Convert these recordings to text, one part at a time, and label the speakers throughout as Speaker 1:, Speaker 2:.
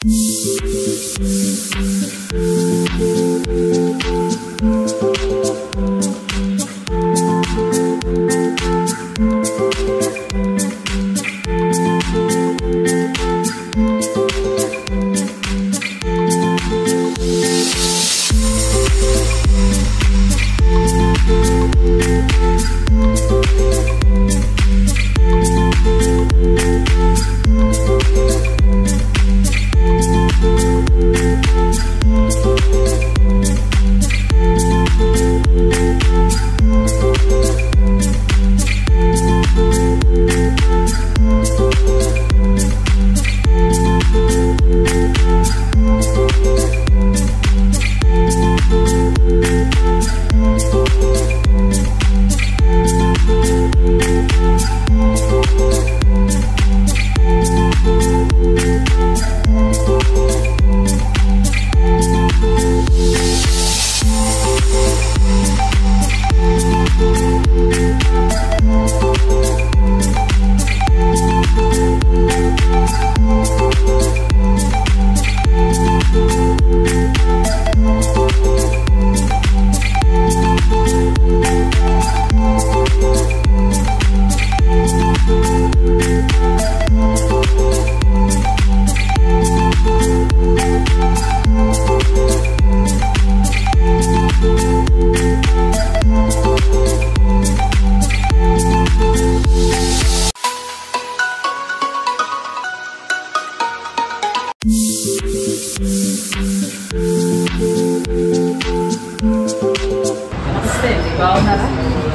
Speaker 1: నమస్తే అండి బాగున్నారా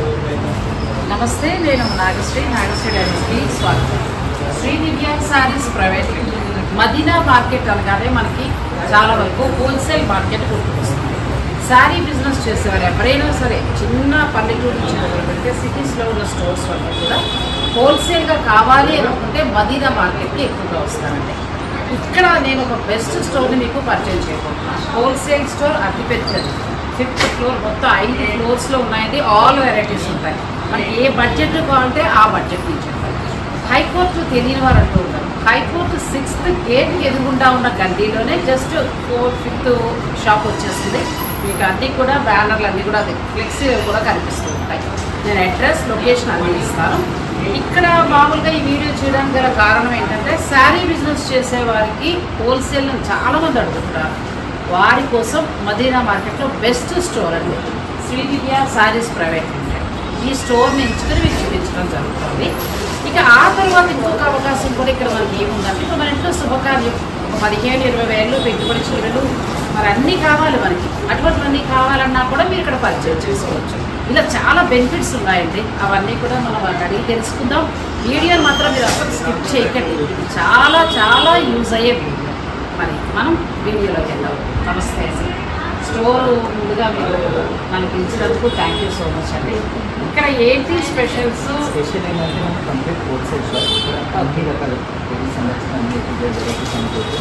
Speaker 1: నమస్తే నేను నాగశ్రీ నాగశ్రీ డైరీస్కి స్వాగతం Sri Divya Sarees private limited Madina market అనగానే మనకి చాలా వరకు హోల్సేల్ మార్కెట్ గుర్తుకొస్తుంది శారీ బిజినెస్ చేసేవారు ఎవరైనా సరే చిన్న పల్లెటూరు నుంచి మొదలు పెడితే సిటీస్లో ఉన్న స్టోర్స్ వల్ల కూడా హోల్సేల్గా కావాలి అనుకుంటే మదీనా మార్కెట్కి ఎక్కువగా వస్తారండి ఇక్కడ నేను ఒక బెస్ట్ స్టోర్ని మీకు పరిచయం చేయబోతున్నాను హోల్సేల్ స్టోర్ అతి పెద్దది ఫిఫ్త్ ఫ్లోర్ మొత్తం ఐదు ఫ్లోర్స్లో ఉన్నాయండి ఆల్ వెరైటీస్ ఉంటాయి మనకి ఏ బడ్జెట్ కావాలంటే ఆ బడ్జెట్ నుంచి ఉంటాయి హైకోర్టు తెలియని వారు అంటూ ఉంటారు హైకోర్టు సిక్స్త్ గేట్ ఎదురుగుండా ఉన్న గల్లీలోనే జస్ట్ ఫోర్ ఫిఫ్త్ షాప్ వచ్చేస్తుంది మీకు అన్నీ కూడా బ్యానర్లు అన్నీ కూడా అదే ఫ్లెక్సీ కూడా కనిపిస్తూ ఉంటాయి నేను అడ్రస్ లొకేషన్ అన్నీ ఇస్తాను ఇక్కడ మామూలుగా ఈ వీడియో చేయడానికి గల కారణం ఏంటంటే శారీ బిజినెస్ చేసే వారికి హోల్సేల్ చాలా మంది అడుగుతున్నారు వారి కోసం మదీనా మార్కెట్లో బెస్ట్ స్టోర్ అండి శ్రీ దివ్య శారీస్ ప్రైవేట్ లిమిటెడ్ ఈ స్టోర్ని ఎంచుకుని మీకు చూపించడం జరుగుతుంది ఇక ఆ తర్వాత ఇంకొక అవకాశం కూడా ఇక్కడ మనకి ఏముందంటే ఇప్పుడు మన ఇంట్లో శుభకార్యం ఒక పదిహేను ఇరవై వేలు పెట్టుబడి చీరలు మరి అన్నీ కావాలి మనకి అటువంటివన్నీ కావాలన్నా కూడా మీరు ఇక్కడ పర్చేజ్ చేసుకోవచ్చు ఇలా చాలా బెనిఫిట్స్ ఉన్నాయండి అవన్నీ కూడా మనం వాటిని అడిగి తెలుసుకుందాం వీడియోని మాత్రం మీరు అసలు స్కిప్ చేయకండి ఇది చాలా చాలా యూజ్ అయ్యే వీడియో మరి మనం వీడియోలోకి వెళ్దాం నమస్తే అండి స్టోర్ ముందుగా మీరు మనకి ఇచ్చినందుకు థ్యాంక్ యూ సో మచ్ అండి ఇక్కడ ఏంటి స్పెషల్స్
Speaker 2: స్పెషల్ ఏంటంటే మనకి కంప్లీట్ హోల్సేల్ షాప్ ఇక్కడ అన్ని రకాల పెళ్లి సంబంధించిన అన్ని వెరైటీస్ అనుకోవచ్చు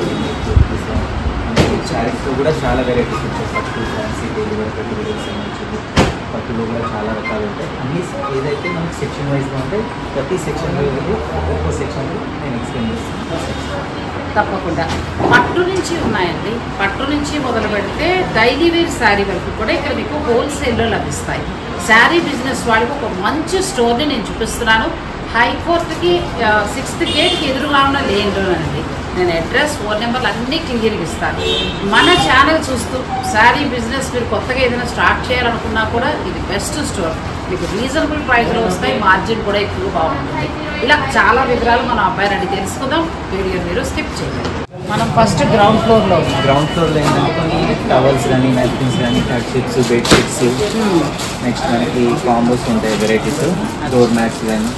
Speaker 2: సారీస్ శారీస్లో కూడా చాలా వెరైటీస్ ఉంటాయి పట్టు ఫ్యాన్సీ డైలీ వేర్ పెట్టుబడి సంబంధించింది పట్టులో కూడా చాలా రకాలు ఉంటాయి అన్ని ఏదైతే మనకి సెక్షన్ వైజ్గా ఉంటాయి ప్రతి సెక్షన్లో వెళ్ళి ఒక్కొక్క సెక్షన్లో నేను ఎక్స్ప్లెయిన్ చేస్తాను
Speaker 1: తప్పకుండా పట్టు నుంచి ఉన్నాయండి పట్టు నుంచి మొదలు పెడితే డైలీ వేర్ శారీ వరకు కూడా ఇక్కడ మీకు హోల్సేల్లో లభిస్తాయి శారీ బిజినెస్ వాళ్ళకి ఒక మంచి స్టోర్ని నేను చూపిస్తున్నాను హైకోర్టుకి సిక్స్త్ గేట్కి ఎదురుగా ఉన్న లేన్లోనండి నేను అడ్రస్ ఫోన్ నెంబర్లు అన్నీ క్లియర్గా ఇస్తాను మన ఛానల్ చూస్తూ శారీ బిజినెస్ మీరు కొత్తగా ఏదైనా స్టార్ట్ చేయాలనుకున్నా కూడా ఇది బెస్ట్ స్టోర్ మీకు రీజనబుల్ ప్రైస్లో వస్తాయి మార్జిన్ కూడా ఎక్కువ బాగుంటుంది ఇలా చాలా వివరాలు మన అబ్బాయి రండి తెలుసుకుందాం వీడియో మీరు స్కిప్ చేయండి మనం ఫస్ట్ గ్రౌండ్ ఫ్లోర్లో ఉన్నాం
Speaker 2: గ్రౌండ్ ఫ్లోర్లో ఏంటంటే కొన్ని టవల్స్ కానీ మ్యాగ్జిన్స్ కానీ cut sheets bed sheets next మనకి కాంబోస్ ఉంటాయి వెరైటీస్ డోర్ మ్యాట్స్ కానీ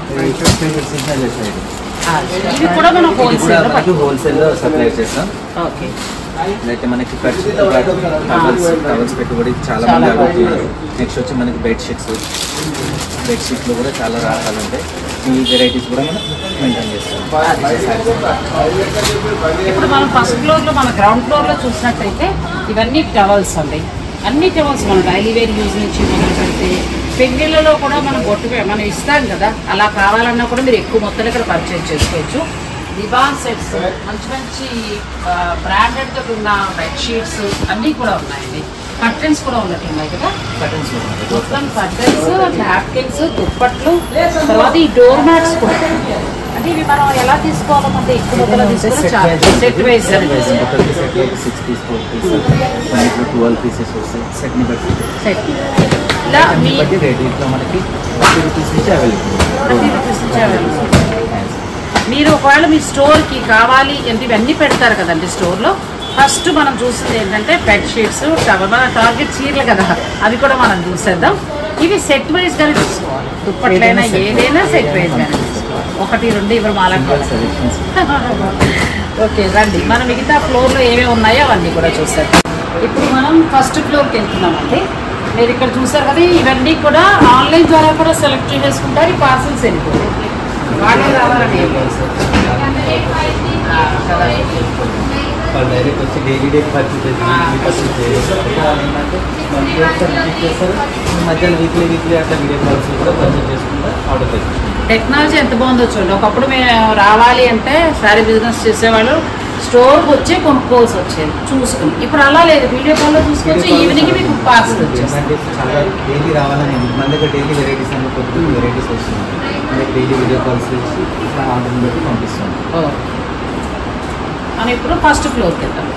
Speaker 2: సిగ్నల్ సైడ్
Speaker 1: ఆ, ఇవి కూడా మనం
Speaker 2: ఇది కూడా
Speaker 1: హోల్సేల్
Speaker 2: మనకి హోల్సేల్లో సప్లై చేస్తాం
Speaker 1: ఓకే
Speaker 2: అయితే మనకి ఖర్చు టవల్స్ టవల్స్ పెట్టుబడి చాలా
Speaker 1: చాలా
Speaker 2: మంది అడుగుతున్నారు నెక్స్ట్ వచ్చి మనకి బెడ్ షీట్స్ బెడ్ షీట్లో కూడా చాలా రకాలు ఉంటాయి ఈ వెరైటీస్ కూడా మనం మెయింటైన్ చేస్తాం
Speaker 1: ఇప్పుడు మనం ఫస్ట్ ఫ్లోర్లో మన గ్రౌండ్ ఫ్లోర్లో చూసినట్టయితే ఇవన్నీ టవల్స్ అండి అన్ని టవల్స్ మనం డైలీ వేర్ యూజ్ నుంచి మొదలు పెడితే పెళ్ళిళ్ళలో కూడా మనం బొట్టు పె- మనం ఇస్తాం కదా అలా కావాలన్నా కూడా మీరు ఎక్కువ మొత్తంలో ఇక్కడ పర్చేజ్ చేసుకోవచ్చు దివాన్ సెట్స్ మంచి మంచి బ్రాండెడ్ తో ఉన్న బెడ్షీట్స్ అన్నీ కూడా ఉన్నాయండి కర్టెన్స్ కూడా ఉన్నట్టు ఉన్నాయి కదా
Speaker 2: కర్టన్స్
Speaker 1: మొత్తం కర్టెన్స్ నాప్కిన్స్ దుప్పట్లు తర్వాత ఈ డోర్ మ్యాట్స్ కూడా అంటే ఇవి మనం ఎలా తీసుకోవాలంటే ఎక్కువ మొత్తంలో తీసుకుని చాలా సెట్ వైజ్
Speaker 2: ఒకటి set six piece four piece మనకి ట్వెల్వ్ పీసెస్ వస్తాయి సెట్ని బట్టి
Speaker 1: సెట్ ఇలా
Speaker 2: దాన్ని
Speaker 1: మీ
Speaker 2: బట్టి రేట్ ఇట్లా మనకి ఫిఫ్టీ రూపీస్ నుంచి అవైలబుల్
Speaker 1: థర్టీ రూపీస్ నుంచి available. మీరు ఒకవేళ మీ స్టోర్కి కావాలి అంటే ఇవన్నీ పెడతారు కదండి స్టోర్లో ఫస్ట్ మనం చూస్తుంది ఏంటంటే బెడ్ షీట్స్ టవల్ మన టార్గెట్ చీరలు కదా అవి కూడా మనం చూసేద్దాం ఇవి సెట్ వైజ్ గానే తీసుకోవాలి దుప్పట్లైనా
Speaker 2: ఏదైనా set.
Speaker 1: ఏదైనా సెట్ వైజ్ గానే
Speaker 2: ఏదైనా
Speaker 1: తీసుకోవాలి. ఒకటి రెండు ఇవ్వరు మాలకు
Speaker 2: సజెషన్స్
Speaker 1: ఓకే రండి మన మిగతా ఫ్లోర్లో ఏమేమి ఉన్నాయో అవన్నీ కూడా చూసేద్దాం ఇప్పుడు మనం ఫస్ట్ ఫ్లోర్కి వెళ్తున్నామండి మీరు ఇక్కడ చూసారు కదా ఇవన్నీ కూడా ఆన్లైన్ ద్వారా కూడా సెలెక్ట్ చేసుకుంటారు ఈ పార్సల్స్ వెళ్ళిపోతాయి వాళ్ళే రావాలని ఏం లేదు ఆ, కదా.
Speaker 2: వాళ్ళు డైరెక్ట్ వచ్చి డైలీ డైలీ పర్చేస్
Speaker 1: ఆ.
Speaker 2: పర్చేస్ చేస్తారు ఏంటంటే మంత్లీ ఒకసారి విజిట్ చేస్తారు మధ్యలో వీక్లీ వీక్లీ అట్లా వీడియో కాల్స్ కూడా పర్చేస్ చేసుకుంటా ఆర్డర్ చేసుకుంటాం
Speaker 1: టెక్నాలజీ ఎంత బాగుందో చూడండి ఒకప్పుడు మేము రావాలి అంటే శారీ బిజినెస్ చేసేవాళ్ళు స్టోర్కి వచ్చి కొనుక్కోవాల్సి వచ్చేది చూసుకుని ఇప్పుడు అలా లేదు వీడియో కాల్లో చూసుకోవచ్చు ఈవినింగ్ మీకు పార్సల్ వచ్చేస్తుంది
Speaker 2: ఏంటంటే చాలా డైలీ రావాలని ఉంది. మన దగ్గర డైలీ వెరైటీస్ అన్ని కొత్త వెరైటీస్ వస్తున్నాయి మనకి డైలీ వీడియో కాల్స్ చేసి ఇట్లా ఆర్డర్ పెట్టి పంపిస్తాం
Speaker 1: ఓ. మనం ఇప్పుడు ఫస్ట్ ఫ్లోర్కి వెళ్తాం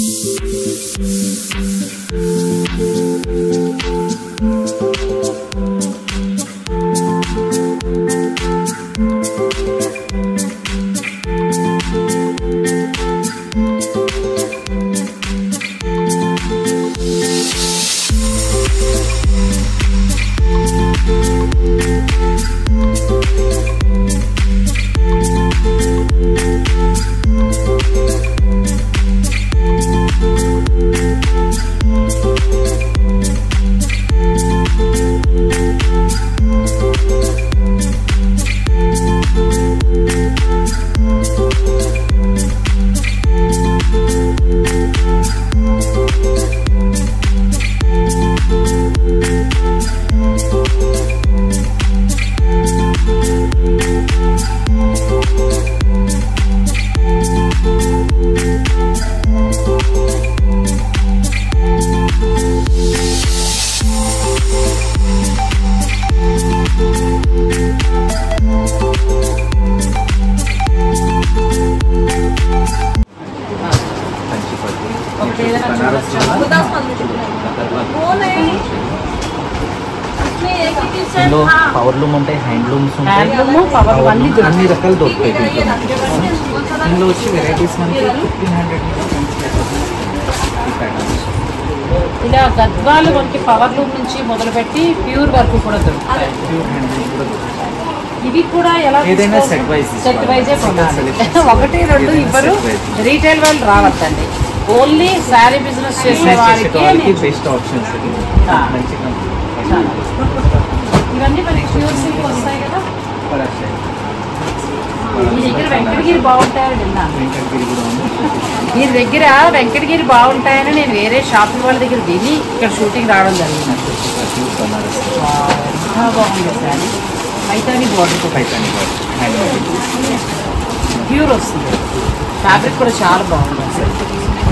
Speaker 2: కంచి పట్టు
Speaker 1: ఒకటి ఏదైనా
Speaker 2: బనారస్
Speaker 1: చూడొచ్చా?
Speaker 3: दस पंद्रह वो नहीं इसमें एक ही टी
Speaker 2: ఇందులో
Speaker 3: शर्ट हाँ
Speaker 2: పవర్ లూమ్ ఉంటాయి హ్యాండ్ లూమ్స్ ఉంటాయి
Speaker 1: హ్యాండ్లూమ్ పవర్
Speaker 2: Power
Speaker 1: అన్ని
Speaker 2: loom అన్ని
Speaker 1: దొరుకుతాయి
Speaker 2: రకాలు దొరుకుతాయి
Speaker 3: ये
Speaker 2: దీంట్లో
Speaker 3: ना
Speaker 2: ఇందులో వచ్చి వెరైటీస్ మనకి ఫిఫ్టీన్ హండ్రెడ్ ఈ ప్యాటర్న్స్
Speaker 1: ఇలా గద్వాలు మనకి పవర్ లూమ్ నుంచి మొదలుపెట్టి ప్యూర్ వరకు కూడా దొరుకుతాయి
Speaker 2: ప్యూర్ హ్యాండ్ లూమ్ కూడా దొరుకుతాయి
Speaker 1: ఇవి కూడా ఎలా
Speaker 2: ఏదైనా set wise
Speaker 1: సెట్
Speaker 2: తీసుకోవాలి.
Speaker 1: వైజే కొనాలి
Speaker 2: Selection.
Speaker 1: ఒకటి రెండు
Speaker 2: ఏదైనా
Speaker 1: ఇవ్వరు
Speaker 2: set wise.
Speaker 1: రీటైల్ వాళ్ళు రావద్దండి ఓన్లీ శారీ బిజినెస్ చేసే
Speaker 2: బిజినెస్
Speaker 1: వారికి
Speaker 2: చేసేవాళ్ళకి బెస్ట్ ఆప్షన్స్ ఇది
Speaker 1: ఆ.
Speaker 2: మంచి
Speaker 1: చాలా. ఇవన్నీ మనకి ప్యూర్ సిల్క్ వస్తాయి కదా మీ దగ్గర వెంకటగిరి బాగుంటాయని విన్నాను
Speaker 2: వెంకటగిరి కూడా ఉంది
Speaker 1: మీ దగ్గర వెంకటగిరి బాగుంటాయని నేను వేరే షాపింగ్ వాళ్ళ దగ్గర విని ఇక్కడ షూటింగ్ రావడం జరిగింది
Speaker 2: ప్యూర్ బనారస్
Speaker 1: చాలా బాగుంది శారీ మైతాని బార్డర్
Speaker 2: పైతాని హ్యాండ్
Speaker 1: ప్యూర్ వస్తుంది ఫ్యాబ్రిక్ కూడా చాలా బాగుంది అసలు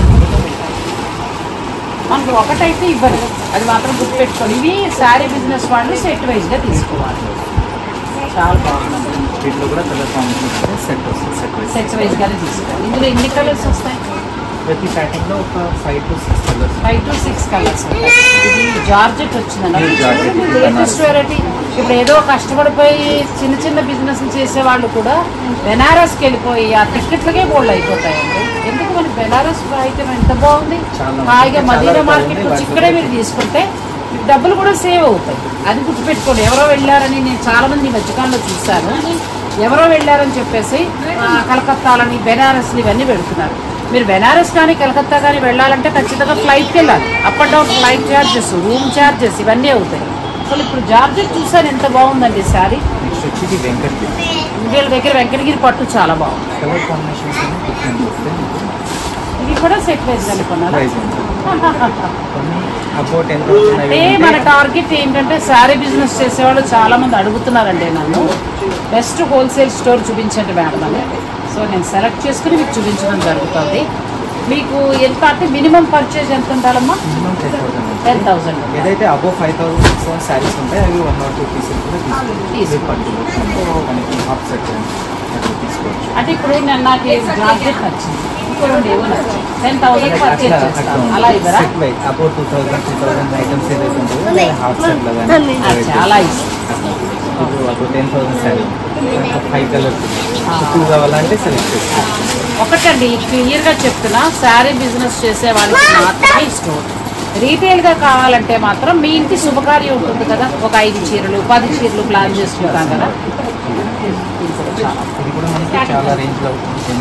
Speaker 1: మనకు ఒకటైతే ఇవ్వరు అది మాత్రం గుర్తుపెట్టుకోండి ఇవి శారీ బిజినెస్ వాళ్ళు సెట్ వైజ్గా తీసుకోవాలి చాలా బాగుంది
Speaker 2: వీటిలో కూడా కలర్ కాంబినేషన్ సెట్ వస్తుంది సెట్ వైస్
Speaker 1: సెట్ వైజ్గానే తీసుకోవాలి ఇందులో ఎన్ని కలర్స్ వస్తాయి
Speaker 2: ప్రతి ప్యాటర్న్లో ఒక five to six colours
Speaker 1: five to six colours ఉంటాయి ఇది జార్జెట్ వచ్చిందండి
Speaker 2: ఇది జార్జెట్, ఇది
Speaker 1: లేటెస్ట్
Speaker 2: బనారస్.
Speaker 1: వెరైటీ ఇప్పుడు ఏదో కష్టపడిపోయి చిన్న చిన్న బిజినెస్ చేసే వాళ్ళు కూడా బెనారస్కి వెళ్ళిపోయి ఆ టికెట్లకే బోల్డ్ అయిపోతాయండి ఎందుకు మన బెనారస్ ఐటమ్ ఎంత బాగుంది
Speaker 2: చాలా
Speaker 1: హాయిగా
Speaker 2: చాలా
Speaker 1: మదీనా
Speaker 2: రకాలు
Speaker 1: మార్కెట్కి
Speaker 2: ఉన్నాయి.
Speaker 1: వచ్చి ఇక్కడే మీరు తీసుకుంటే మీకు డబ్బులు కూడా సేవ్ అవుతాయి అది గుర్తుపెట్టుకోండి ఎవరో వెళ్ళారని నేను చాలా మంది ఈ మధ్యకాలంలో చూశాను ఎవరో వెళ్ళారని చెప్పేసి ఆ, కలకత్తాలని బెనారస్లు ఇవన్నీ పెడుతున్నారు మీరు బెనారస్ కానీ కలకత్తా కానీ వెళ్ళాలంటే ఖచ్చితంగా ఫ్లైట్కి వెళ్ళాలి up and down flight charges room charges ఇవన్నీ అవుతాయి అసలు ఇప్పుడు జార్జెట్ చూసాను ఎంత బాగుందండి సారీ
Speaker 2: నెక్స్ట్ వచ్చి ఇది వెంకటగిరి
Speaker 1: వీళ్ళ దగ్గర వెంకటగిరి పట్టు చాలా బాగుంది
Speaker 2: కలర్ కాంబినేషన్స్ అన్ని డిఫరెంట్ వస్తాయి
Speaker 1: ఇది కూడా సెట్ వైజ్ అనుకున్నారా
Speaker 2: ప్రైస్ కొన్ని అబౌట్ ఎంత
Speaker 1: అంటే మన టార్గెట్ ఏంటంటే శారీ బిజినెస్ చేసేవాళ్ళు చాలా మంది అడుగుతున్నారండి నన్ను బెస్ట్ హోల్సేల్ స్టోర్ చూపించండి మేడం అని సో నేను సెలెక్ట్ చేసుకుని మీకు చూపించడం జరుగుతుంది మీకు ఎంత అంటే మినిమం పర్చేజ్ ఎంత ఉండాలమ్మా
Speaker 2: minimum ten thousand
Speaker 1: ten thousand
Speaker 2: ఏదైతే above five thousand six thousand saris ఉంటాయి అవి వన్ ఆర్ టూ పీసెస్ కూడా తీసుకోవచ్చు
Speaker 1: తీసుకోవచ్చు.
Speaker 2: పట్టు మనకి హాఫ్ సెట్ అట్లా తీసుకోవచ్చు
Speaker 1: అంటే ఇప్పుడు నేను నాకు జాకెట్ నచ్చింది ఇప్పుడు రెండు ఏవో నచ్చింది టెన్ థౌసండ్ పర్చేజ్ చేస్తాను అలా ఇవ్వరా
Speaker 2: set wise above two thousand two thousand items ఏదైతే ఉంటాయో హాఫ్ సెట్ లో కానీ
Speaker 1: అచ్చా, అలా ఇస్తాను
Speaker 2: ఇప్పుడు above ten thousand sari five colours two కావాలంటే సెలెక్ట్ చేసుకోవచ్చు
Speaker 1: ఒకటండి క్లియర్గా చెప్తున్నా శారీ బిజినెస్ చేసే వాళ్ళకి మాత్రమే స్టోర్ రీటైల్గా కావాలంటే మాత్రం మీ ఇంటి శుభకార్యం ఉంటుంది కదా ఒక ఐదు చీరలు పది చీరలు ప్లాన్ చేసుకుంటాం కదా ఇది కూడా చాలా
Speaker 2: ఇది కూడా మనకి చాలా రేంజ్ లో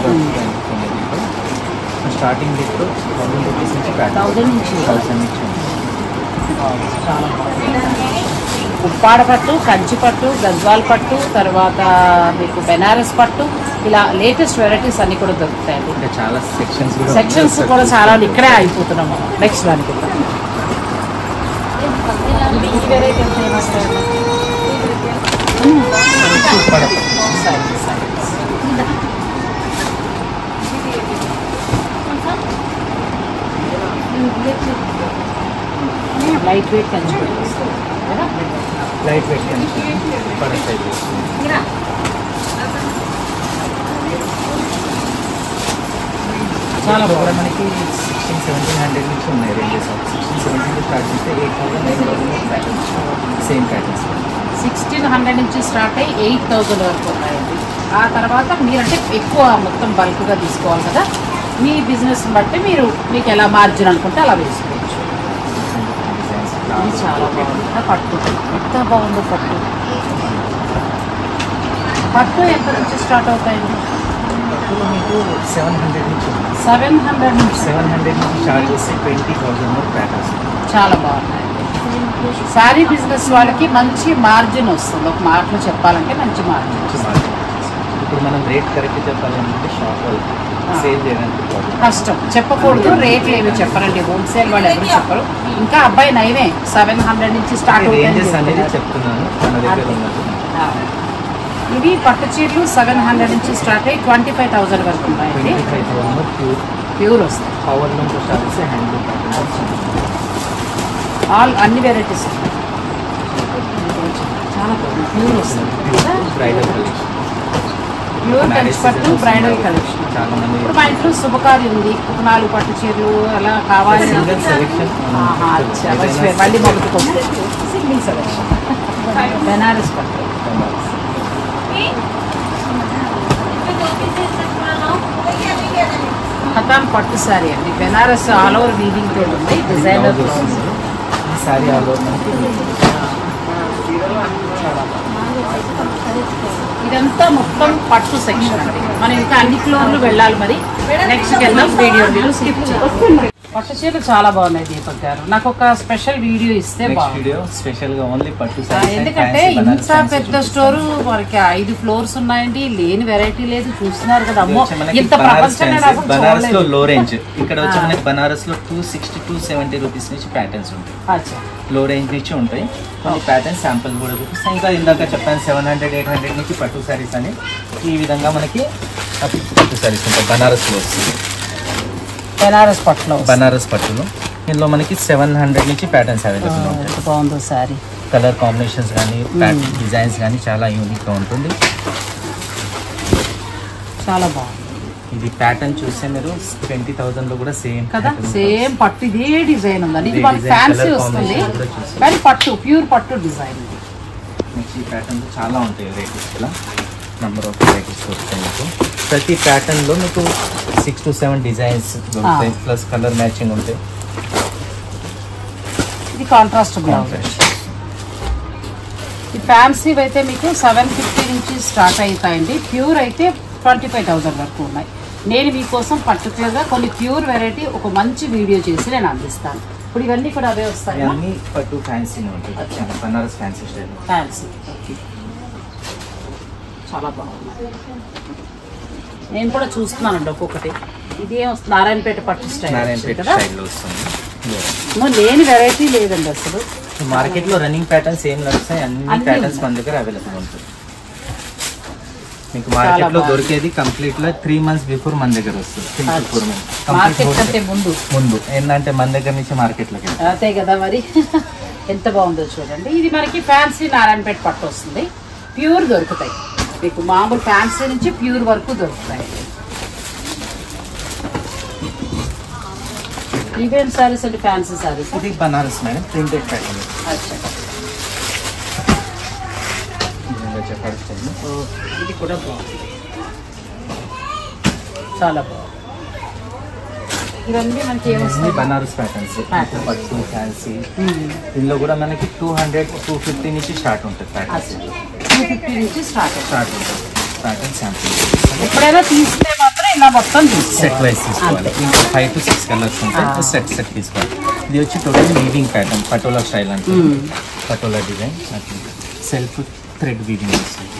Speaker 2: స్టార్టింగ్ ఇప్పుడు థౌసండ్ రూపీస్ నుంచి ప్యాక్
Speaker 1: థౌజండ్ నుంచి
Speaker 2: థౌసండ్ నుంచి ఉంది.
Speaker 1: చాలా బాగుంది ఉప్పాడ పట్టు కంచి పట్టు గద్వాల్ పట్టు తర్వాత మీకు బెనారస్ పట్టు ఇలా లేటెస్ట్ వెరైటీస్ అన్ని కూడా దొరుకుతాయండి
Speaker 2: ఇంకా చాలా సెక్షన్స్ కూడా
Speaker 1: సెక్షన్స్
Speaker 2: ఉన్నాయి.
Speaker 1: కూడా చాలా ఇక్కడే అయిపోతున్నాము నెక్స్ట్ దానికి ఈ వెరైటీ ఎంత ఏమొస్తాయండి?
Speaker 2: ఉప్పాడ.
Speaker 1: సరే, సరే. లైట్ వెయిట్ కంచి పట్టు వస్తుంది కదా?
Speaker 2: Light weight Kanchi Uppada style వస్తుంది.
Speaker 1: చాలా
Speaker 2: ఇప్పుడు కూడా
Speaker 1: బాగుంది
Speaker 2: మనకి సిక్స్టీన్ సెవెంటీన్ హండ్రెడ్ నుంచి ఉన్నాయి రేంజెస్ సిక్స్టీన్ సెవెంటీన్ స్టార్ట్ చేస్తే eight thousand nine thousand patterns same patterns
Speaker 1: sixteen hundred నుంచి స్టార్ట్ అయ్యి ఎయిట్ థౌజండ్ వరకు ఉన్నాయండి ఆ తర్వాత మీరంటే ఎక్కువ మొత్తం బల్క్గా తీసుకోవాలి కదా మీ బిజినెస్ బట్టి మీరు మీకు ఎలా మార్జిన్ అనుకుంటే అలా వేసుకోవచ్చు ఇది చాలా బాగుంది ఆ పట్టు ఎంత బాగుందో పట్టు పట్టు ఎంత నుంచి స్టార్ట్ అవుతాయండి
Speaker 2: ఇప్పుడు మీకు సెవెన్ హండ్రెడ్ నుంచి ఉంది
Speaker 1: సెవెన్ హండ్రెడ్ నుంచి
Speaker 2: సెవెన్ హండ్రెడ్ నుంచి స్టార్ట్ చేస్తే ట్వంటీ థౌసండ్ వరకు ప్యాటర్న్స్
Speaker 1: చాలా బాగున్నాయి శారీ బిజినెస్ వాళ్ళకి మంచి మార్జిన్ వస్తుంది ఒక మాటలో చెప్పాలంటే మంచి మార్జిన్
Speaker 2: మంచి మార్కెట్ ఇప్పుడు మనం రేట్ కరెక్ట్ చెప్పాలంటే షాప్ వాళ్ళకి సేల్ చేయడానికి ప్రాబ్లం
Speaker 1: కష్టం చెప్పకూడదు రేట్లు ఏమి చెప్పరండి హోల్సేల్ వాళ్ళు ఎవరు చెప్పరు ఇంకా అబ్బాయి నైవే సెవెన్ హండ్రెడ్ నుంచి స్టార్ట్
Speaker 2: రేంజెస్ అనేది
Speaker 1: అవుతాయి
Speaker 2: చెప్తున్నాను మన దగ్గర ఉన్నట్టు
Speaker 1: ఇవి పట్టు చీరలు సెవెన్ హండ్రెడ్ నుంచి స్టార్ట్ అయ్యి ట్వంటీ ఫైవ్ థౌసండ్ వరకు ఉన్నాయండి
Speaker 2: twenty five thousand pure
Speaker 1: pure వస్తాయి
Speaker 2: పవర్ నుంచి స్టార్ట్ చేస్తే హ్యాండ్లూమ్ ప్యాటర్న్స్
Speaker 1: ఆల్ అన్ని వెరైటీస్ ఉన్నాయి చాలా బాగుంది ప్యూర్ వస్తుంది
Speaker 2: బ్రైడల్ కలెక్షన్
Speaker 1: ప్యూర్ కంచి పట్టు బ్రైడల్ కలెక్షన్
Speaker 2: చాలా మంది
Speaker 1: ఇప్పుడు మా ఇంట్లో శుభకార్యం ఉంది ఒక నాలుగు పట్టు చీరలు అలా కావాలి
Speaker 2: సింగిల్ సెలెక్షన్
Speaker 1: ఆహా, అచ్చా, మర్చిపోయాను. మళ్ళీ మొదటికి వస్తే సింగిల్ సెలెక్షన్ బెనారస్ పట్టు ఖతాన్ పట్టు శారీ అండి బెనారస్ ఆల్ ఓవర్ వీవింగ్ తో ఉంది డిజైనర్ బ్లౌజ్
Speaker 2: ఈ సారీ ఆల్ ఓవర్ మనకి
Speaker 1: ఇదంతా మొత్తం పట్టు సెక్షన్ అండి మనం ఇంకా అన్ని ఫ్లోర్లు వెళ్ళాలి మరి నెక్స్ట్ వెళ్దాం వీడియో మీరు స్కిప్ చేయాలి పట్టు చీరలు చాలా బాగున్నాయి దీపక్ గారు నాకు ఒక స్పెషల్ వీడియో ఇస్తే
Speaker 2: నెక్స్ట్
Speaker 1: బాగుంది
Speaker 2: వీడియో స్పెషల్ గా ఓన్లీ పట్టు
Speaker 1: ఆ,
Speaker 2: సారీస్
Speaker 1: ఎందుకంటే ఇంత పెద్ద స్టోర్ మనకి ఐదు ఫ్లోర్స్ ఉన్నాయండి లేని వెరైటీ లేదు చూస్తున్నారు కదా అమ్మో ఇంత ప్రపంచం
Speaker 2: బనారస్ లో లో రేంజ్ ఇక్కడ వచ్చి
Speaker 1: ఆ.
Speaker 2: మనకి బనారస్ లో two sixty two seventy rupees నుంచి ప్యాటర్న్స్ ఉంటాయి
Speaker 1: అచ్చా
Speaker 2: లో రేంజ్ నుంచి ఉంటాయి కొన్ని ప్యాటర్న్స్ శాంపుల్ కూడా చూపిస్తాయి ఇంకా ఇందాక చెప్పాను సెవెన్ హండ్రెడ్ ఎయిట్ హండ్రెడ్ నుంచి పట్టు సారీస్ అని ఈ విధంగా మనకి పట్టు సారీస్ ఉంటాయి బనారస్ లో వస్తుంది
Speaker 1: బెనారస్ పట్టులో వస్తుంది.
Speaker 2: బనారస్ పట్టులో ఇందులో మనకి సెవెన్ హండ్రెడ్ నుంచి ప్యాటర్న్స్
Speaker 1: ఆ,
Speaker 2: అవైలబుల్ ఉంటాయి
Speaker 1: ఎంత బాగుందో శారీ
Speaker 2: కలర్ కాంబినేషన్స్ కానీ డిజైన్స్ కానీ చాలా యూనిక్ గా ఉంటుంది
Speaker 1: చాలా బాగుంది
Speaker 2: ఇది ప్యాటర్న్ చూస్తే మీరు ట్వంటీ థౌసండ్ లో కూడా సేమ్
Speaker 1: కదా సేమ్ పట్టు ఇదే డిజైన్ ఉందండి ఇది
Speaker 2: ఇదే
Speaker 1: మనకి
Speaker 2: design,
Speaker 1: ఫ్యాన్సీ
Speaker 2: colour
Speaker 1: వస్తుంది
Speaker 2: combination కూడా చూస్తాం.
Speaker 1: కానీ పట్టు ప్యూర్ పట్టు డిజైన్ ఇది
Speaker 2: నెక్స్ట్ ఈ ప్యాటర్న్ చాలా ఉంటాయి వెరైటీస్ ఇలా నెంబర్ ఆఫ్ వెరైటీస్ దొరుకుతాయి మీకు ప్రతి ప్యాటర్న్ లో మీకు సిక్స్ టు సెవెన్ డిజైన్స్ దొరుకుతాయి ప్లస్ కలర్ మ్యాచింగ్ ఉంటాయి
Speaker 1: ఇది కాంట్రాస్ట్ బ్లౌజ్ ఈ ఫ్యాన్సీ అయితే మీకు సెవెన్ ఫిఫ్టీ నుంచి స్టార్ట్ అవుతాయండి ప్యూర్ అయితే ట్వంటీ ఫైవ్ థౌసండ్ వరకు ఉన్నాయి నేను మీకోసం పర్టికులర్గా కొన్ని ప్యూర్ వెరైటీ ఒక మంచి వీడియో చేసి నేను అందిస్తాను ఇప్పుడు ఇవన్నీ కూడా అవే వస్తాయి
Speaker 2: ఇవన్నీ పట్టు ఫ్యాన్సీ ఉంటాయి చాలా బనారస్ ఫ్యాన్సీ స్టైల్
Speaker 1: ఫ్యాన్సీ చాలా బాగున్నాయి నేను కూడా చూస్తున్నానండి ఒక్కొక్కటి ఇది ఏం వస్తుంది నారాయణపేట పట్టు స్టైల్
Speaker 2: నారాయణపేట
Speaker 1: కదా
Speaker 2: స్టైల్లో వస్తుంది
Speaker 1: ఏమో లేని వెరైటీ లేదండి అసలు
Speaker 2: మార్కెట్ లో రన్నింగ్ ప్యాటర్న్స్ ఏం నడుస్తాయి అన్ని
Speaker 1: అన్నీ
Speaker 2: ప్యాటర్న్స్
Speaker 1: ఉన్నాయి.
Speaker 2: మన దగ్గర అవైలబుల్ ఉంటుంది మీకు మార్కెట్ లో
Speaker 1: బాగుంది.
Speaker 2: దొరికేది కంప్లీట్ గా త్రీ మంత్స్ బిఫోర్ మన దగ్గర వస్తుంది Silk
Speaker 1: అచ్చా.
Speaker 2: Kurman.
Speaker 1: మార్కెట్
Speaker 2: Complete
Speaker 1: కంటే
Speaker 2: wholesale.
Speaker 1: ముందు
Speaker 2: ముందు ఏంటంటే మన దగ్గర నుంచి మార్కెట్ లోకి వెళ్తాం.
Speaker 1: అంతే కదా మరి ఎంత బాగుందో చూడండి ఇది మనకి ఫ్యాన్సీ నారాయణపేట పట్టు వస్తుంది ప్యూర్ దొరుకుతాయి మీకు మామూలు ఫ్యాన్సీ నుంచి ప్యూర్ వరకు దొరుకుతాయి ఇవేం సారీస్ అండి ఫ్యాన్సీ సారీస్
Speaker 2: ఇది బనారస్ మేడం ప్రింటెడ్ ప్యాటర్న్
Speaker 1: అచ్చా
Speaker 2: చెప్పాల్సింది
Speaker 1: ఇది కూడా బాగుంది చాలా బాగుంది ఇవన్నీ మనకి
Speaker 2: ఇది
Speaker 1: ఏమొస్తాయి
Speaker 2: బనారస్ ప్యాటర్న్స్
Speaker 1: Patterns.
Speaker 2: పట్టు ఫ్యాన్సీ ఇందులో కూడా మనకి టూ హండ్రెడ్ టూ ఫిఫ్టీ నుంచి స్టార్ట్ ఉంటుంది ప్యాటర్న్స్
Speaker 1: టూ ఫిఫ్టీ నుంచి స్టార్ట్
Speaker 2: స్టార్ట్ ఉంటుంది ప్యాటర్న్ శాంపుల్
Speaker 1: ఎప్పుడైనా తీసుకుంటే మాత్రం ఇలా మొత్తం
Speaker 2: సెట్
Speaker 1: తీసుకోవాలి
Speaker 2: వైజ్ తీసుకోవాలి
Speaker 1: అంతే.
Speaker 2: ఇంకా ఫైవ్ టు సిక్స్ కలర్స్ ఉంటాయి
Speaker 1: Ah.
Speaker 2: సెట్ సెట్ తీసుకోవాలి ఇది వచ్చి total weaving pattern Patola style అంటే
Speaker 1: Mm.
Speaker 2: Patola design self thread weaving వస్తుంది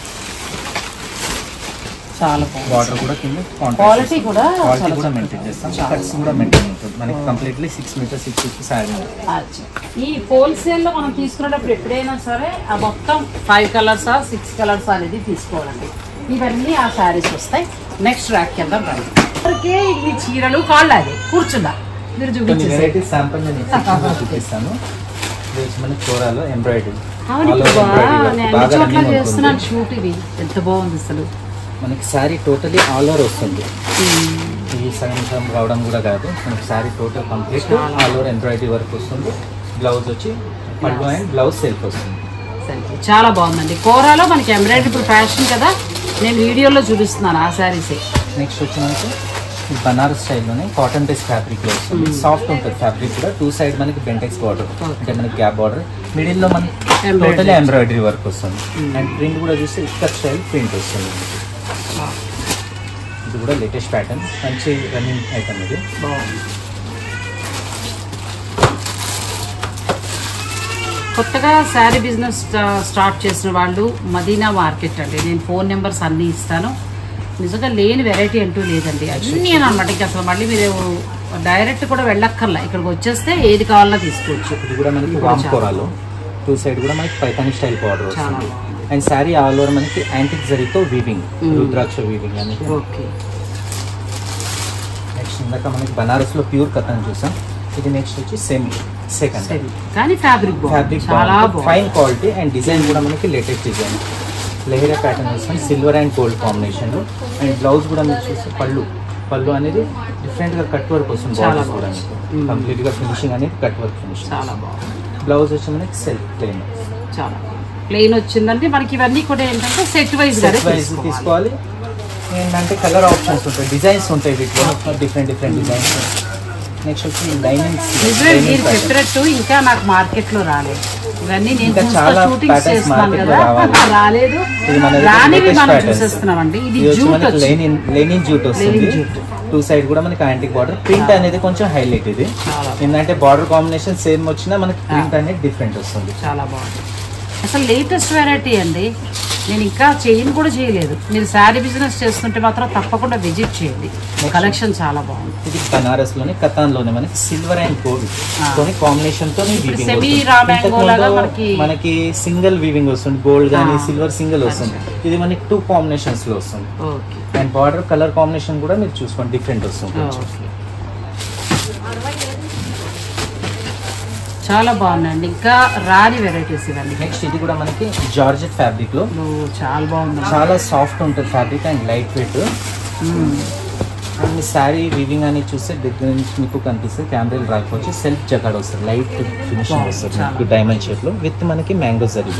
Speaker 1: చాలా బాగుంది
Speaker 2: వాటర్ కూడా కింద
Speaker 1: Quality కూడా
Speaker 2: క్వాలిటీ
Speaker 1: చాలా
Speaker 2: కూడా
Speaker 1: చక్కగా
Speaker 2: మెయింటైన్ చేస్తాం
Speaker 1: చాలా
Speaker 2: కట్స్ కూడా మెయింటైన్ ఉంటుంది మనకి completely six metre six fifty sari
Speaker 1: అచ్చా. ఈ హోల్సేల్ లో మనం తీసుకునేటప్పుడు ఎప్పుడైనా సరే ఆ మొత్తం ఫైవ్ కలర్సా సిక్స్ కలర్స్ అనేది తీసుకోవాలండి ఇవన్నీ ఆ శారీస్ వస్తాయి నెక్స్ట్ ర్యాక్ కింద రండి ఇప్పటికే ఇవి చీరలు కాళ్ళు అది కూర్చుందా మీరు
Speaker 2: కొన్ని
Speaker 1: చూపించేసి
Speaker 2: వెరైటీస్ శాంపుల్ నేను exhibition చూపిస్తాను ఇది వచ్చి మనకి చోరాలో ఎంబ్రాయిడరీ
Speaker 1: అవును ఇప్పుడు బా- నేను అన్ని చోట్ల చేస్తున్నాను షూట్ ఇది ఎంత బాగుంది అసలు
Speaker 2: మనకి శారీ టోటలీ ఆల్ ఓవర్ వస్తుంది ఈ సగం సగం రావడం కూడా కాదు మనకి శారీ టోటల్ కంప్లీట్
Speaker 1: చాలా.
Speaker 2: ఆల్ ఓవర్ ఎంబ్రాయిడరీ వర్క్ వస్తుంది బ్లౌజ్ వచ్చి పళ్ళు అండ్ బ్లౌజ్ సెల్ఫ్ వస్తుంది
Speaker 1: సరే చాలా బాగుందండి కోరాలో మనకి ఎంబ్రాయిడరీ ఇప్పుడు ఫ్యాషన్ కదా నేను వీడియోలో చూపిస్తున్నాను ఆ శారీసే
Speaker 2: నెక్స్ట్ వచ్చి మనకి ఈ బనారస్ స్టైల్లోనే కాటన్ బేస్ ఫ్యాబ్రిక్ లో వస్తుంది సాఫ్ట్ ఉంటుంది ఫ్యాబ్రిక్ కూడా టూ సైడ్ మనకి బెంటెక్స్ బార్డర్ అంటే మనకి గ్యాప్ బార్డర్ మిడిల్ లో మనకి
Speaker 1: Embroidery.
Speaker 2: టోటల్ ఎంబ్రాయిడరీ వర్క్ వస్తుంది అండ్ ప్రింట్ కూడా చూస్తే ఇక్కడ స్టైల్ ప్రింట్ వస్తుంది ఇది కూడా లేటెస్ట్ ప్యాటర్న్ మంచి రన్నింగ్ ఐటమ్ ఇది
Speaker 1: బాగుంది కొత్తగా శారీ బిజినెస్ స్టా- స్టార్ట్ చేసిన వాళ్ళు మదీనా మార్కెట్ అండి నేను ఫోన్ నెంబర్స్ అన్నీ ఇస్తాను నిజంగా లేని వెరైటీ అంటూ లేదండి అన్నీ అనమాట ఇంకా అసలు మళ్ళీ మీరు డైరెక్ట్ కూడా వెళ్ళక్కర్లా ఇక్కడికి వచ్చేస్తే ఏది కావాలన్నా తీసుకోవచ్చు
Speaker 2: ఇది కూడా మనకి
Speaker 1: ఇది
Speaker 2: వామ్
Speaker 1: చాలా
Speaker 2: కోరాలో టూ సైడ్ కూడా మనకి పైతాని స్టైల్ బార్డర్
Speaker 1: చాలా
Speaker 2: వస్తుంది
Speaker 1: బాగుంది.
Speaker 2: అండ్ శారీ ఆల్ ఓవర్ మనకి యాంటిక్ జరీతో వీవింగ్
Speaker 1: Mm.
Speaker 2: రుద్రాక్ష వీవింగ్ అనేది
Speaker 1: ఓకే
Speaker 2: నెక్స్ట్ ఇందాక మనకి బనారస్ లో ప్యూర్ కథన్ చూసాం ఇది నెక్స్ట్ వచ్చి సెమీ సెకండ్
Speaker 1: సరే కానీ ఫ్యాబ్రిక్
Speaker 2: ఫ్యాబ్రిక్
Speaker 1: చాలా
Speaker 2: ఫైన్
Speaker 1: బాగుంది
Speaker 2: క్వాలిటీ అండ్ డిజైన్ కూడా మనకి లేటెస్ట్ డిజైన్ లెహరా ప్యాటర్న్ వస్తుంది సిల్వర్ అండ్ గోల్డ్ కాంబినేషన్ లో అండ్ బ్లౌజ్ కూడా మీరు చూస్తే పళ్ళు పళ్ళు అనేది డిఫరెంట్ గా కట్ వర్క్ వస్తుంది
Speaker 1: చాలా
Speaker 2: బార్డర్స్ కూడా
Speaker 1: బాగుంది.
Speaker 2: మీకు
Speaker 1: Mm.
Speaker 2: కంప్లీట్ గా ఫినిషింగ్ అనేది కట్ వర్క్ ఫినిషింగ్
Speaker 1: చాలా బాగుంది
Speaker 2: బ్లౌజ్ వచ్చి మనకి సెల్ఫ్ ప్లెయిన్
Speaker 1: చాలా ప్లెయిన్ వచ్చిందంటే మనకి ఇవన్నీ కూడా ఏంటంటే సెట్ వైజ్ గానే
Speaker 2: సెట్ వైజ్
Speaker 1: తీసుకోవాలి
Speaker 2: తీసుకోవాలి ఏంటంటే కలర్ ఆప్షన్స్ ఉంటాయి డిజైన్స్ ఉంటాయి వీటిలో డిఫరెంట్ డిఫరెంట్ డిజైన్స్ నెక్స్ట్ వచ్చి లైనింగ్స్
Speaker 1: నిజమే మీరు చెప్పినట్టు ఇంకా నాకు మార్కెట్ లో రాలేదు ఇవన్నీ నేను
Speaker 2: ఇంకా
Speaker 1: చూస్తా
Speaker 2: చాలా
Speaker 1: షూటింగ్స్
Speaker 2: patterns
Speaker 1: చేస్తున్నాను
Speaker 2: market లో
Speaker 1: కదా
Speaker 2: రావాలి.
Speaker 1: రాలేదు
Speaker 2: ఇది మన దగ్గర
Speaker 1: రానివి
Speaker 2: latest
Speaker 1: మనం
Speaker 2: patterns.
Speaker 1: చూసేస్తున్నామండి ఇది
Speaker 2: ఇది వచ్చి
Speaker 1: జూట్
Speaker 2: మనకి
Speaker 1: వచ్చి
Speaker 2: లెనిన్ లెనిన్ జూట్ వస్తుంది
Speaker 1: లెనిన్ జూట్.
Speaker 2: టూ సైడ్ కూడా మనకి యాంటిక్ బార్డర్ ప్రింట్ అనేది కొంచెం హైలైట్ ఇది
Speaker 1: చాలా
Speaker 2: ఏంటంటే బార్డర్ కాంబినేషన్ సేమ్ వచ్చినా మనకి ప్రింట్ అనేది డిఫరెంట్ వస్తుంది
Speaker 1: చాలా బాగుంది అసలు లేటెస్ట్ వెరైటీ అండి నేను ఇంకా చేయను కూడా చేయలేదు మీరు శారీ బిజినెస్ చేస్తుంటే మాత్రం తప్పకుండా విజిట్ చేయండి కలెక్షన్ చాలా బాగుంది
Speaker 2: ఇది బనారస్ లోనే కతాన్ లోనే మనకి సిల్వర్ అండ్ గోల్డ్
Speaker 1: Ah.
Speaker 2: తోని కాంబినేషన్ తోని
Speaker 1: ఇప్పుడు
Speaker 2: వీవింగ్
Speaker 1: semi raw mango లాగా మనకి-
Speaker 2: మనకి సింగిల్ వీవింగ్ వస్తుంది గోల్డ్ కానీ
Speaker 1: Ah.
Speaker 2: సిల్వర్ సింగిల్ వస్తుంది ఇది మనకి టూ కాంబినేషన్స్ లో వస్తుంది
Speaker 1: okay
Speaker 2: and border colour combination కూడా మీరు చూసుకోండి డిఫరెంట్ వస్తుంది కొంచెం.
Speaker 1: ఓకే చాలా బాగుందండి ఇంకా రాని వెరైటీస్ ఇవన్నీ
Speaker 2: నెక్స్ట్ ఇది కూడా మనకి జార్జెట్ ఫ్యాబ్రిక్ లో
Speaker 1: ఓ, చాలా బాగుంది
Speaker 2: చాలా సాఫ్ట్ ఉంటుంది fabric and light weight and మీ శారీ వివింగ్ అని చూస్తే దగ్గర నుంచి మీకు కనిపిస్తుంది కెమెరాలు రాకపోవచ్చు సెల్ఫ్ జకాడ్ వస్తుంది లైట్ ఫినిషింగ్
Speaker 1: Wow,
Speaker 2: వస్తుంది
Speaker 1: చాలా.
Speaker 2: మీకు డైమండ్ షేప్ లో విత్ మనకి మ్యాంగో జరీ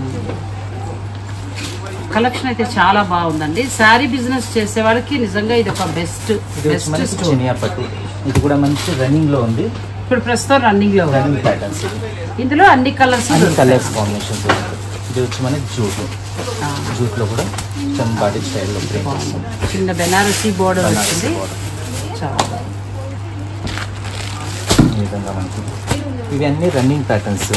Speaker 1: కలెక్షన్ అయితే చాలా బాగుందండి శారీ బిజినెస్ చేసే వాళ్ళకి నిజంగా ఇది ఒక బెస్ట్
Speaker 2: ఇది వచ్చి
Speaker 1: బెస్ట్
Speaker 2: మనకి
Speaker 1: స్టోర్
Speaker 2: చినియా పట్టు ఇది కూడా మంచి రన్నింగ్ లో ఉంది
Speaker 1: ఇప్పుడు ప్రస్తుతం రన్నింగ్ లో ఉంది.
Speaker 2: రన్నింగ్ ప్యాటర్న్స్
Speaker 1: ఇందులో అన్ని కలర్స్
Speaker 2: అన్ని కలర్స్ కాంబినేషన్ ఇది వచ్చి మనకి జూట్ జూట్ లో కూడా చంబాడి స్టైల్లో ప్రింట్ వస్తుంది
Speaker 1: చిన్న బెనారసీ బోర్డర్
Speaker 2: బనారసి
Speaker 1: వచ్చింది
Speaker 2: border.
Speaker 1: చాలా బాగుంది.
Speaker 2: ఈ విధంగా మనకి ఇవన్నీ రన్నింగ్ ప్యాటర్న్స్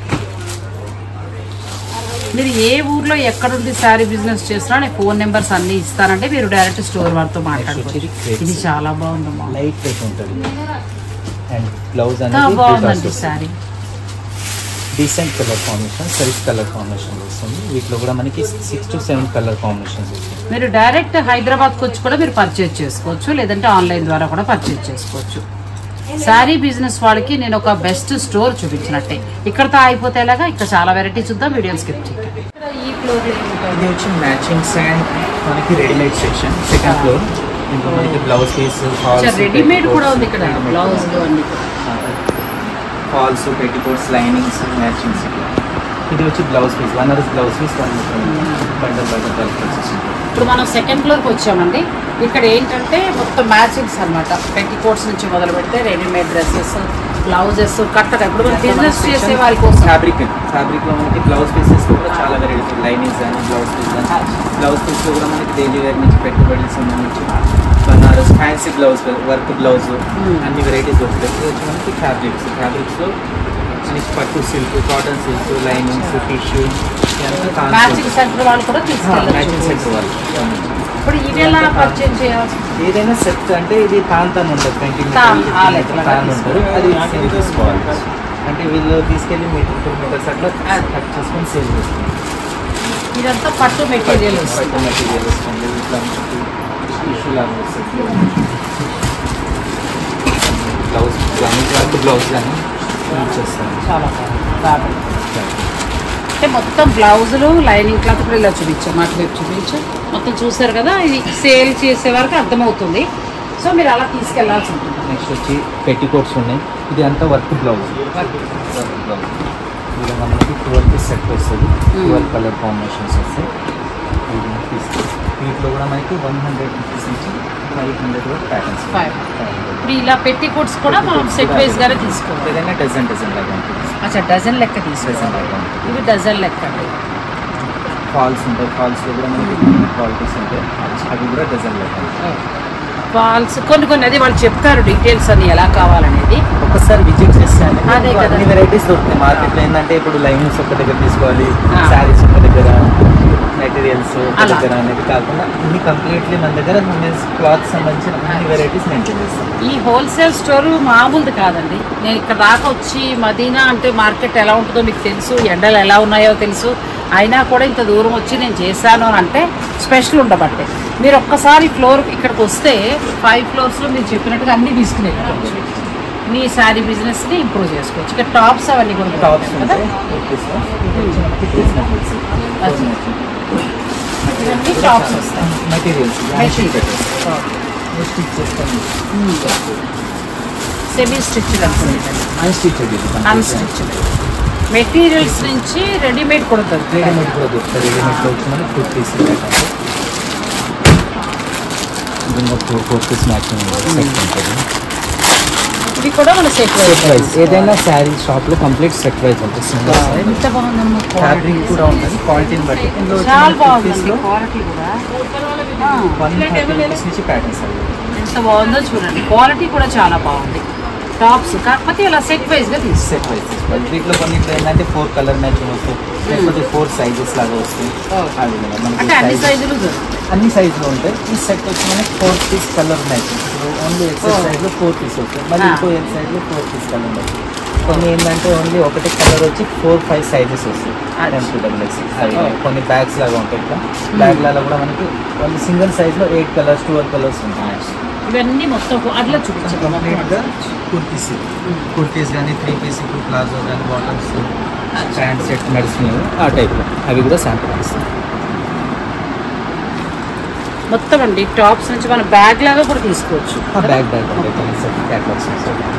Speaker 1: మీరు ఏ ఊర్లో ఎక్కడుండి శారీ బిజినెస్ చేస్తున్నా నేను ఫోన్ నెంబర్స్ అన్ని ఇస్తానంటే మీరు డైరెక్ట్ స్టోర్ వారితో మాట్లాడుకోవచ్చు
Speaker 2: ఇది crepes.
Speaker 1: ఇది చాలా బాగుందమ్మా
Speaker 2: లైట్ వెయిట్ ఉంటుంది అండ్ బ్లౌజ్
Speaker 1: ఇంకా
Speaker 2: అనేది
Speaker 1: బాగుందండి sari
Speaker 2: decent colour combination self colour combination వస్తుంది వీటిలో కూడా మనకి six to seven colour combinations వస్తుంది
Speaker 1: మీరు డైరెక్ట్ హైదరాబాద్కి వచ్చి కూడా మీరు పర్చేజ్ చేసుకోవచ్చు లేదంటే ఆన్లైన్ ద్వారా కూడా పర్చేజ్ చేసుకోవచ్చు శారీ బిజినెస్ వాళ్ళకి నేను ఒక బెస్ట్ స్టోర్ చూపించినట్టే ఇక్కడతో అయిపోతే ఎలాగా ఇక్కడ చాలా వెరైటీ చూద్దాం వీడియోని స్కిప్ చేయండి ఇక్కడ ఈ ఫ్లోర్
Speaker 2: ఇది వచ్చి మ్యాచింగ్స్ అండ్ మనకి రెడీమేడ్ సెక్షన్ సెకండ్ ఫ్లోర్ ఇంకా మనకి బ్లౌజ్ పీస్ ఫాల్స్
Speaker 1: రెడీమేడ్ కూడా ఉంది ఇక్కడ బ్లౌజ్ అన్ని
Speaker 2: ఫాల్స్ పెట్టికోట్స్ లైనింగ్స్ మ్యాచింగ్స్ ఇది వచ్చి blouse piece one hour blouse piece one bundle bundle కలిపి వచ్చేసింది
Speaker 1: ఇప్పుడు మనం సెకండ్ ఫ్లోర్కి వచ్చామండి ఇక్కడ ఏంటంటే మొత్తం మ్యాచింగ్స్ అనమాట పెట్టి కోట్స్ నుంచి మొదలు పెడితే రెడీమేడ్ డ్రెస్సెస్ బ్లౌజెస్ కట్టగా ఇప్పుడు మనం బిజినెస్ చేసే వారి కోసం
Speaker 2: ఫ్యాబ్రిక్ ఫ్యాబ్రిక్ లో మనకి బ్లౌజ్ పీసెస్ కూడా చాలా వెరైటీ లైనింగ్స్ కానీ బ్లౌజ్ పీస్ కానీ బ్లౌజ్ పీస్ లో కూడా మనకి డైలీ వేర్ నుంచి పెట్టుబడులు సంబంధించి Banaras fancy blouse work blouse అన్ని వెరైటీస్ వస్తాయి ఇది వచ్చి మనకి ఫ్యాబ్రిక్స్ ఫ్యాబ్రిక్స్ లో మనకి పట్టు silk cotton silk linings tissue
Speaker 1: matching centre వాళ్ళు కూడా
Speaker 2: మ్యాచింగ్ సెట్
Speaker 1: తీసుకెళ్ళచ్చు
Speaker 2: వాళ్ళు
Speaker 1: ఇప్పుడు ఇవి ఎలా పర్చేజ్ చేయాల్సి
Speaker 2: ఏదైనా సెట్ అంటే ఇది తాన్ అని ఉంటుంది ట్వంటీ
Speaker 1: తాన్, ఆ లెక్కలో
Speaker 2: తాన్ ఉంటుంది అది
Speaker 1: తీసుకోవాలి.
Speaker 2: సేల్ చేసుకోవాలి అంటే వీళ్ళు తీసుకెళ్ళి మీటర్ టూ మీటర్స్ అట్లా కట్ చేసుకొని సేల్ చేస్తారు
Speaker 1: ఇదంతా పట్టు మెటీరియల్
Speaker 2: పట్టు మెటీరియల్ వస్తుంది ఇట్లా టిష్యూ లాగా వస్తుంది బ్లౌజ్ కానీ వర్క్ బ్లౌజ్ కానీ యూజ్ చేస్తాను
Speaker 1: చాలా బాగుంది ఫ్యాబ్రిక్ అంటే మొత్తం బ్లౌజులు లైనింగ్ క్లాత్ కూడా ఇలా చూపించాం మాట వైపు చూపించాం మొత్తం చూసారు కదా ఇది సేల్ చేసే వరకు అర్థమవుతుంది సో మీరు అలా తీసుకెళ్లాల్సి ఉంటుంది
Speaker 2: నెక్స్ట్ వచ్చి పెట్టి కోట్స్ ఉన్నాయి ఇది అంతా వర్క్ బ్లౌజ్ వర్క్ బ్లౌజ్ ఇలా మనకి ట్వెల్వ్ పీస్ సెట్ వస్తుంది ట్వెల్వ్ కలర్ కాంబినేషన్స్ వస్తాయి ఇది తీసుకో వీటిలో కూడా మనకి వన్ హండ్రెడ్ రూపీస్ నుంచి ఫైవ్ హండ్రెడ్ వరకు ప్యాటర్న్స్
Speaker 1: Five. ఇప్పుడు ఇలా పెట్టి కోట్స్ కూడా మనం సెట్ వైజ్ గానే తీసుకోవాలి
Speaker 2: ఏదైనా డజన్ డజన్ లాగా ఉంటుంది
Speaker 1: అచ్చా డజన్ లెక్క
Speaker 2: డజన్
Speaker 1: తీసుకోవాలి
Speaker 2: లాగా ఉంటుంది
Speaker 1: ఇవి డజన్ లెక్క అండి
Speaker 2: ఫాల్స్ ఉంటాయి ఫాల్స్లో కూడా మనకి క్వాలిటీస్ ఉంటాయి అవి కూడా డజన్ లాగా ఉంటాయి.
Speaker 1: ఫాల్స్ కొన్ని కొన్ని అది వాళ్ళు చెప్తారు డీటెయిల్స్ అని ఎలా కావాలనేది
Speaker 2: ఒకసారి విజిట్ చేస్తే
Speaker 1: అదే కదా.
Speaker 2: అన్ని వెరైటీస్ దొరుకుతాయి మార్కెట్లో ఏంటంటే ఇప్పుడు లైనింగ్స్ ఒక దగ్గర తీసుకోవాలి
Speaker 1: ఆ.
Speaker 2: శారీస్ ఒక దగ్గర మెటీరియల్స్ ఒక
Speaker 1: అలా.
Speaker 2: దగ్గర అనేది కాకుండా అన్ని కంప్లీట్లీ మన దగ్గర క్లాత్ సంబంధించిన అన్ని వెరైటీస్ మెయింటైన్ చేస్తాం
Speaker 1: ఈ హోల్సేల్ స్టోర్ మామూలుది కాదండి నేను ఇక్కడ దాకా వచ్చి మదీనా అంటే మార్కెట్ ఎలా ఉంటుందో మీకు తెలుసు ఎండలు ఎలా ఉన్నాయో తెలుసు అయినా కూడా ఇంత దూరం వచ్చి నేను చేశాను అని అంటే స్పెషల్ ఉండబట్టే మీరు ఒక్కసారి ఫ్లోర్ ఇక్కడికి వస్తే ఫైవ్ ఫ్లోర్స్లో మీరు చెప్పినట్టుగా అన్నీ తీసుకుని వెళ్ళిపోవచ్చు మీ శారీ బిజినెస్ని ఇంప్రూవ్ చేసుకోవచ్చు ఇక్కడ టాప్స్ అవన్నీ కూడా
Speaker 2: టాప్స్
Speaker 1: దొరుకుతాయి కదా
Speaker 2: ఉంటాయి కుర్తీస్ మనకి డ్రెస్ మెటీరియల్స్
Speaker 1: ఇవన్నీ టాప్స్ వస్తాయి
Speaker 2: మెటీరియల్స్
Speaker 1: Materials.
Speaker 2: స్టిచ్ చేస్తాం
Speaker 1: సెమీ స్టిచ్డ్ అనుకుంటుంది
Speaker 2: అన్స్టిచ్డ్ ఇది
Speaker 1: అన్స్టిచ్డ్ మెటీరియల్స్ నుంచి రెడీమేడ్ కూడా దొరుకుతాయి
Speaker 2: రెడీమేడ్ కూడా దొరుకుతాయి రెడీమేడ్లో వచ్చి మనకి కుర్తీస్ ఇంకా ఫోర్ కుర్తీస్ మ్యాచింగ్ సెట్ ఉంటుంది
Speaker 1: ఇవి కూడా మన సెట్
Speaker 2: సెట్ వైజ్ ఏదైనా శారీ షాప్లో కంప్లీట్ సెట్ వైజ్ ఉంటుంది సింగిల్
Speaker 1: ఎంత బాగుందమ్మా
Speaker 2: ఫ్యాబ్రిక్ కూడా ఉంటుంది క్వాలిటీని బట్టి ఇందులో
Speaker 1: చాలా
Speaker 2: వచ్చిన
Speaker 1: బాగుంది
Speaker 2: కుర్తీస్లో
Speaker 1: క్వాలిటీ కూడా ఆ,
Speaker 2: వన్ థర్టీ రూపీస్ నుంచి ప్యాటర్న్స్ అవి
Speaker 1: ఎంత బాగుందో చూడండి క్వాలిటీ కూడా చాలా బాగుంది టాప్స్ కాకపోతే ఇలా సెట్ వైజ్ గా తీస్తారు
Speaker 2: సెట్ వైజ్ తీసుకోవాలి వీటిలో కొన్ని ఏంటంటే ఫోర్ కలర్ మ్యాచింగ్ వస్తాయి లేకపోతే ఫోర్ సైజెస్ లాగా వస్తాయి
Speaker 1: Okay.
Speaker 2: ఆ విధంగా మనకి
Speaker 1: అంటే అన్ని
Speaker 2: size-
Speaker 1: సైజులు దొరుకుతాయి
Speaker 2: అన్ని సైజులో ఉంటాయి ఈ సెట్ వచ్చి మనకి ఫోర్ పీస్ కలర్ మ్యాచింగ్ ఇప్పుడు ఓన్లీ ఎక్సెల్
Speaker 1: Oh.
Speaker 2: సైజ్ లో ఫోర్ పీస్ వస్తాయి మళ్ళీ
Speaker 1: Ah.
Speaker 2: ఇంకో ఎల్ సైజ్ లో ఫోర్ పీస్ కలర్ ఉంటాయి కొన్ని ఏంటంటే ఓన్లీ ఒకటి కలర్ వచ్చి ఫోర్ ఫైవ్ సైజెస్ వస్తాయి
Speaker 1: Ah.
Speaker 2: Ten to double X అవి
Speaker 1: Oh.
Speaker 2: కొన్ని బ్యాగ్స్ లాగా ఉంటాయి ఇట్లా బ్యాగ్ లాగా కూడా మనకి ఓన్లీ సింగిల్ సైజ్ లో ఎయిట్ కలర్స్ ట్వెల్వ్ కలర్స్ ఉంటాయి
Speaker 1: ఇవన్నీ మొత్తం అట్లా చూపించండి
Speaker 2: కంప్లీట్గా కుర్తీస్ కుర్తీస్ కానీ త్రీ పీస్ ఇప్పుడు ప్లాజో కానీ బాటమ్స్ ప్యాంట్ సెట్ నడుస్తున్నాయి ఆ టైప్లో అవి కూడా శాంపుల్ ఇస్తాం
Speaker 1: మొత్తం అండి టాప్స్ నుంచి మన బ్యాగ్ లాగా కూడా తీసుకోవచ్చు
Speaker 2: బ్యాగ్ బ్యాగ్ ఉంటాయి సెట్ క్యాట్లాగ్స్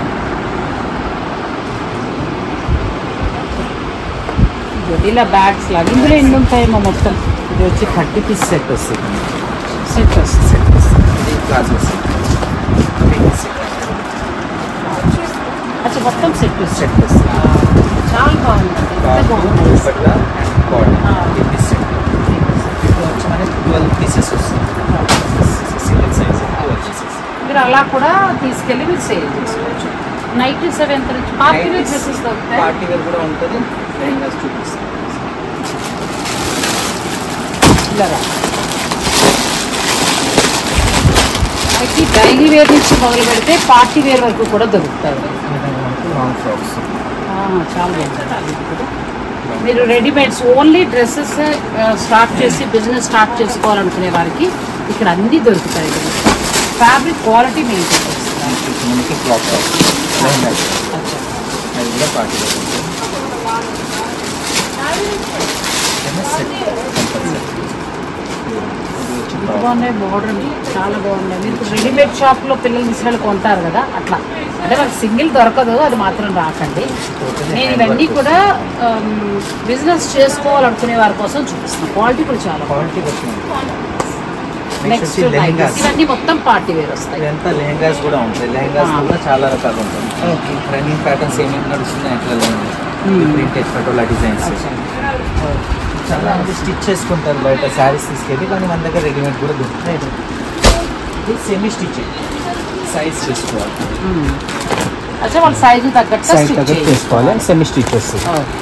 Speaker 1: ఇదిగోండి, ఇలా బ్యాగ్స్ లాగా ఇందులో ఎన్ని ఉంటాయేమో మొత్తం
Speaker 2: ఇది వచ్చి థర్టీ పీస్ సెట్ వస్తుంది
Speaker 1: సెట్ వస్తుంది
Speaker 2: సెట్ వస్తుంది ఇది ప్లాజో సెట్
Speaker 1: అచ్చా మొత్తం సెట్ వస్తుంది
Speaker 2: సెట్ వస్తుంది
Speaker 1: చాలా బాగుంది ఎంత
Speaker 2: టాప్
Speaker 1: బాగుంది
Speaker 2: dupatta and body
Speaker 1: Ah.
Speaker 2: Three piece set ఇది వచ్చి మనకి ట్వెల్వ్ పీసెస్ వస్తుంది సింగిల్ సైజ్ ట్వెల్వ్ పీసెస్
Speaker 1: మీరు అలా కూడా తీసుకెళ్ళి మీరు సేల్ చేసుకోవచ్చు నైట్ సెవెన్ నుంచి పార్టీ వేర్ డ్రెస్సెస్ దొరుకుతాయి
Speaker 2: పార్టీ వేర్ కూడా ఉంటుంది లెహంగాస్ చూపిస్తాం
Speaker 1: ఇలాగా అయితే డైలీ వేర్ నుంచి మొదలు పెడితే పార్టీ వేర్ వరకు కూడా దొరుకుతాయి
Speaker 2: ఈ విధంగా మనకి లాంగ్ ఫ్రాక్స్
Speaker 1: చాలా బాగుంది మీరు రెడీమేడ్స్ ఓన్లీ డ్రెస్సెస్ స్టార్ట్ చేసి బిజినెస్ స్టార్ట్ చేసుకోవాలనుకునే వారికి ఇక్కడ అన్నీ దొరుకుతాయి ఫ్యాబ్రిక్ క్వాలిటీ మెయింటైన్ చేస్తున్నారు
Speaker 2: ఇది మనకి క్లాత్ లెహంగా
Speaker 1: అచ్చా.
Speaker 2: అది కూడా పార్టీ వేర్ ఉంటుంది. ఏమో set compulsory. ఇది వచ్చి
Speaker 1: ఎంత
Speaker 2: top.
Speaker 1: బాగున్నాయి మోడర్న్ చాలా బాగున్నాయి మీరు ఇప్పుడు రెడీమేడ్ షాప్లో పిల్లలు మిశ్రలు కొంటారు కదా అట్లా అంటే మనకి సింగిల్ దొరకదు అది మాత్రం రాకండి నేను ఇవన్నీ కూడా బిజినెస్ చేసుకోవాలనుకునే వారి కోసం చూపిస్తున్నాను క్వాలిటీ కూడా చాలా బాగుంది
Speaker 2: క్వాలిటీ వచ్చింది నెక్స్ట్
Speaker 1: నెక్స్ట్
Speaker 2: వచ్చి లెహంగాస్
Speaker 1: ఇవన్నీ మొత్తం పార్టీ వేర్ వస్తాయి
Speaker 2: ఇదంతా లెహంగాస్ కూడా ఉంటాయి లెహంగాస్
Speaker 1: Ah.
Speaker 2: కూడా చాలా రకాలు ఉంటాయి
Speaker 1: Okay.
Speaker 2: రన్నింగ్ ప్యాటర్న్స్ ఏమేమి నడుస్తున్నాయి అట్లా
Speaker 1: Hmm.
Speaker 2: ప్రింటెడ్ పటోలా డిజైన్స్ చాలా మంది స్టిచ్ చేసుకుంటారు బయట శారీస్ తీసుకెళ్ళి కానీ మన దగ్గర రెడీమేడ్ కూడా దొరుకుతాయి ఇది సెమీ స్టిచ్ సైజ్ చేసుకోవాలి
Speaker 1: అచ్చా వాళ్ళ సైజు తగ్గట్టు
Speaker 2: సైజ్
Speaker 1: స్టిచ్
Speaker 2: తగ్గట్టు చేసుకోవాలి సెమీ స్టిచ్ వస్తుంది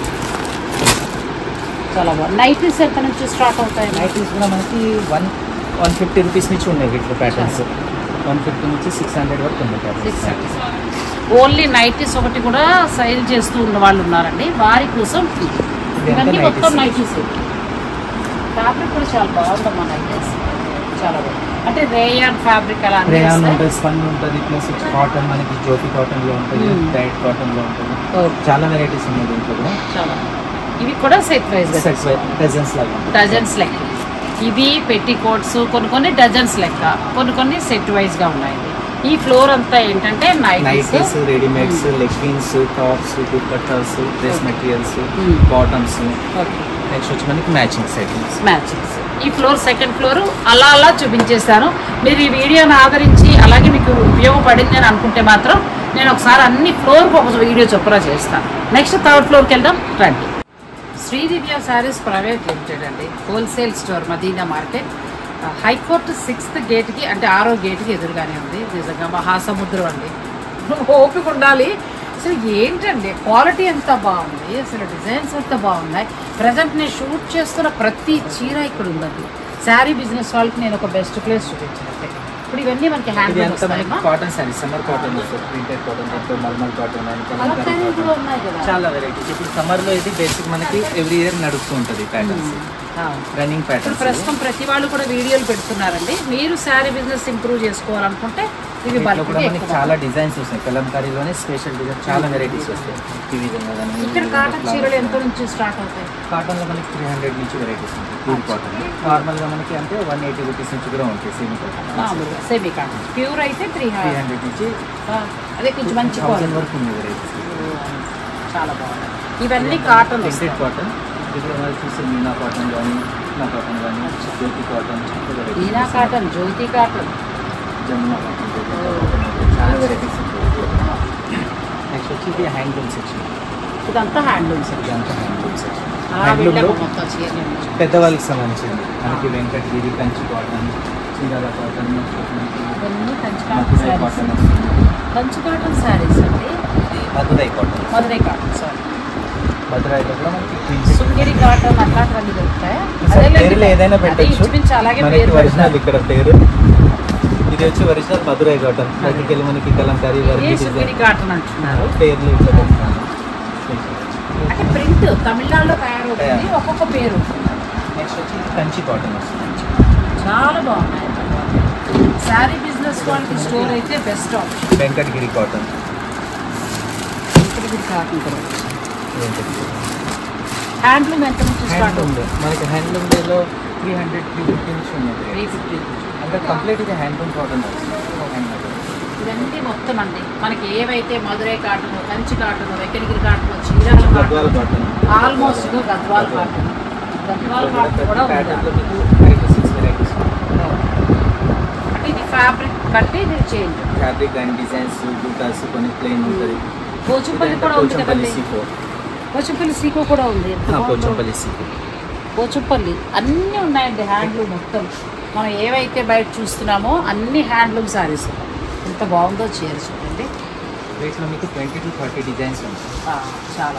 Speaker 1: చాలా బాగుంది నైటీస్ ఎంత నుంచి స్టార్ట్ అవుతాయి
Speaker 2: నైటీస్ కూడా మనకి వన్ వన్ ఫిఫ్టీ రూపీస్ నుంచి ఉన్నాయి వీటిలో ప్యాటర్న్స్ వన్ ఫిఫ్టీ నుంచి సిక్స్ హండ్రెడ్ వరకు ఉన్నాయి
Speaker 1: సిక్స్
Speaker 2: ప్యాటర్న్స్
Speaker 1: ఓన్లీ నైటీస్ ఒకటి కూడా సైల్ చేస్తూ ఉన్న వాళ్ళు ఉన్నారండి వారి కోసం ఇది.
Speaker 2: ఇదంతా
Speaker 1: ఇవన్నీ మొత్తం
Speaker 2: nighties.
Speaker 1: నైటీస్ ఫ్యాబ్రిక్ కూడా చాలా బాగుందమ్మా నైటీస్ చాలా బాగుంది అంటే రేయాన్ ఫ్యాబ్రిక్ అలా అన్నీ
Speaker 2: రేయాన్
Speaker 1: వస్తాయి.
Speaker 2: ఉంటుంది స్పన్ ఉంటుంది ప్లస్ వచ్చి కాటన్ మనకి జ్యోతి కాటన్ లో ఉంటుంది
Speaker 1: Hmm.
Speaker 2: డైట్ కాటన్ లో ఉంటుంది
Speaker 1: ఓకే.
Speaker 2: చాలా వెరైటీస్ ఉన్నాయి దీంట్లో కూడా
Speaker 1: చాలా ఇవి కూడా సెట్ వైజ్
Speaker 2: సెట్స్ డజన్స్ లాగా ఉంటుంది.
Speaker 1: డజన్స్ లెక్క ఇవి పెట్టి కోట్స్ కొన్ని కొన్ని డజన్స్ లెక్క కొన్ని కొన్ని సెట్ వైజ్ గా ఉన్నాయి ఈ ఫ్లోర్ అంతా ఏంటంటే
Speaker 2: nighties
Speaker 1: nighties
Speaker 2: readymades leggings tops dupattas dress materials
Speaker 1: Hmm.
Speaker 2: Bottoms
Speaker 1: okay
Speaker 2: next వచ్చి మనకి మ్యాచింగ్ సెట్టింగ్స్
Speaker 1: మ్యాచింగ్స్ ఈ ఫ్లోర్ సెకండ్ ఫ్లోర్ అలా అలా చూపించేస్తాను మీరు ఈ వీడియోని ఆదరించి అలాగే మీకు ఉపయోగపడింది అని అనుకుంటే మాత్రం నేను ఒకసారి అన్ని ఫ్లోర్కి ఒక వీడియో చొప్పున చేస్తాను నెక్స్ట్ థర్డ్ ఫ్లోర్కి వెళ్దాం రండి శ్రీదివ్య శారీస్ ప్రైవేట్ లిమిటెడ్ అండి హోల్సేల్ స్టోర్ మదీనా మార్కెట్ ఆ, హైకోర్టు సిక్స్త్ గేట్కి అంటే ఆరో గేట్కి ఎదురుగానే ఉంది నిజంగా మహాసముద్రం అండి ఓపిక ఉండాలి అసలు ఏంటండి క్వాలిటీ ఎంత బాగుంది అసలు డిజైన్స్ ఎంత బాగున్నాయి ప్రజెంట్ నేను షూట్ చేస్తున్న ప్రతి చీర ఇక్కడ ఉందండి శారీ బిజినెస్ వాళ్ళకి నేను ఒక బెస్ట్ ప్లేస్ చూపించినట్టే ఇప్పుడు ఇవన్నీ మనకి
Speaker 2: ఇది
Speaker 1: హ్యాండ్
Speaker 2: అంతా మనకి కాటన్ శారీస్ సమ్మర్ కాటన్ వస్తుంది ప్రింటెడ్ కాటన్ దాంట్లో మల్మల్ కాటన్ అని
Speaker 1: కలర్ శారీస్ కూడా ఉన్నాయి కదా
Speaker 2: చాలా వెరైటీస్ ఇప్పుడు సమ్మర్ లో ఇది బేసిక్ మనకి ఎవ్రీ ఇయర్ నడుస్తూ ఉంటుంది ప్యాటర్న్స్
Speaker 1: ఆ.
Speaker 2: రన్నింగ్
Speaker 1: ఇప్పుడు
Speaker 2: ప్యాటర్న్స్
Speaker 1: ప్రస్తుతం ప్రతి వాళ్ళు కూడా వీడియోలు పెడుతున్నారండి మీరు శారీ బిజినెస్ ఇంప్రూవ్ చేసుకోవాలనుకుంటే ఇవి
Speaker 2: వీటిలో
Speaker 1: బల్క్
Speaker 2: కూడా మనకి చాలా డిజైన్స్ వస్తాయి కలంకారీలోనే స్పెషల్ డిజైన్ చాలా వెరైటీస్ వస్తాయి ఈ విధంగా కానీ ఈ
Speaker 1: ఇక్కడ
Speaker 2: విధంగా
Speaker 1: కాటన్
Speaker 2: flower
Speaker 1: చీరలు ఎంత నుంచి స్టార్ట్ అవుతాయి
Speaker 2: కాటన్ లో మనకి త్రీ హండ్రెడ్ నుంచి వెరైటీస్ ఉంటాయి ప్యూర్ కాటన్ నార్మల్ గా మనకి అంటే వన్ ఎయిటీ రూపీస్ నుంచి కూడా ఉంటాయి సెమీ కాటన్
Speaker 1: మామూలుగా సెమీ కాటన్ ప్యూర్ అయితే త్రీ
Speaker 2: త్రీ హండ్రెడ్ నుంచి
Speaker 1: అదే కొంచెం మంచి
Speaker 2: థౌసండ్
Speaker 1: క్వాలిటీ
Speaker 2: వరకు ఉంది వెరైటీస్
Speaker 1: చాలా బాగుంది ఇవన్నీ కాటన్
Speaker 2: ప్రింటెడ్ కాటన్ ఇప్పుడు మనం చూసే మీనా కాటన్ కానీ నా కాటన్ కానీ జ్యోతి కాటన్
Speaker 1: ఈనా cotton Jyothi cotton
Speaker 2: Jamuna cotton చాలా వెరైటీస్ నెక్స్ట్ వచ్చి ఇది హ్యాండ్లూమ్ సెక్షన్
Speaker 1: ఇదంతా హ్యాండ్లూమ్స్
Speaker 2: ఇదంతా హ్యాండ్లూమ్ సెక్షన్
Speaker 1: వెళ్ళాము
Speaker 2: హ్యాండ్లూమ్లో
Speaker 1: మొత్తం చీరలు
Speaker 2: పెద్దవాళ్ళకి సంబంధించింది మనకి వెంకటగిరి కంచి కాటన్ చీరాల కాటన్
Speaker 1: ఇవన్నీ Kanchi
Speaker 2: Madurai
Speaker 1: cotton
Speaker 2: cotton
Speaker 1: saris Kanchi cotton saris అండి
Speaker 2: మధురై కాటన్
Speaker 1: మధురై కాటన్ సారీ
Speaker 2: మధురైలో కూడా మనకి
Speaker 1: శృంగేరి కాటన్ అట్లాంటివన్నీ దొరుకుతాయి
Speaker 2: అసలు పేర్లు ఏదైనా
Speaker 1: అదే
Speaker 2: పెట్టచ్చు
Speaker 1: ఇంచుమించు అలాగే
Speaker 2: మనకి
Speaker 1: పేరు
Speaker 2: ఒరిజినల్
Speaker 1: పెడతారు.
Speaker 2: ఇక్కడ పేరు ఇది వచ్చి ఒరిజినల్ మధురై కాటన్ బయటికి వెళ్ళి మనకి కలంకారీ
Speaker 1: ఇదే
Speaker 2: వర్క్
Speaker 1: శృంగేరి కాటన్ అంటున్నారు
Speaker 2: పేర్లు ఇట్లా పెడతాను
Speaker 1: అంటే ప్రింట్ తమిళనాడులో తయారవుతుంది
Speaker 2: Yeah.
Speaker 1: ఒక్కొక్క పేరు
Speaker 2: నెక్స్ట్ వచ్చి ఇది కంచి కాటన్ వస్తుంది
Speaker 1: చాలా బాగున్నాయి శారీ బిజినెస్ వాళ్ళకి స్టోర్ అయితే బెస్ట్ ఆప్షన్
Speaker 2: వెంకటగిరి కాటన్
Speaker 1: ఇక్కడ కాటన్ కూడా హ్యాండ్లూమ్ ఎంత నుంచి స్టార్ట్
Speaker 2: హ్యాండ్లూమ్
Speaker 1: అవుతుంది
Speaker 2: మనకి హ్యాండ్లూమ్ డేలో త్రీ హండ్రెడ్ త్రీ ఫిఫ్టీ నుంచి
Speaker 1: త్రీ
Speaker 2: ఉన్నాయి
Speaker 1: ఫిఫ్టీ
Speaker 2: అంటే కంప్లీట్ ఇది హ్యాండ్లూమ్ కాటన్ వస్తుంది హ్యాండ్లూమ్
Speaker 1: ఇవన్నీ మొత్తం అండి మనకి ఏవైతే Madurai cotton Kanchi cotton Venkatagiri cotton Chirala
Speaker 2: Gadwal
Speaker 1: cotton
Speaker 2: cotton
Speaker 1: almost Gadwal cotton Gadwal cotton కూడా ఉంది
Speaker 2: ప్యాటర్న్లో మీకు ఫైవ్ టు సిక్స్ వెరైటీస్
Speaker 1: అంటే ఇది ఫ్యాబ్రిక్ బట్టి ఇది చేంజ్
Speaker 2: ఫ్యాబ్రిక్ అండ్ డిజైన్స్ బూటాస్ కొన్ని ప్లెయిన్ ఉంటుంది
Speaker 1: పోచంపల్లి కూడా ఉంది
Speaker 2: పోచంపల్లి
Speaker 1: కదండి
Speaker 2: సీకో
Speaker 1: పోచంపల్లి సీకో కూడా ఉంది ఎంత బాగుందో.
Speaker 2: పోచంపల్లి సీకో
Speaker 1: పోచంపల్లి అన్నీ ఉన్నాయండి హ్యాండ్లూమ్ మొత్తం మనం ఏవైతే బయట చూస్తున్నామో అన్ని హ్యాండ్లూమ్ శారీస్ ఎంత బాగుందో చీర చూడండి
Speaker 2: వీటిలో మీకు ట్వంటీ టు థర్టీ డిజైన్స్ ఉంటాయి
Speaker 1: ఆ, చాలా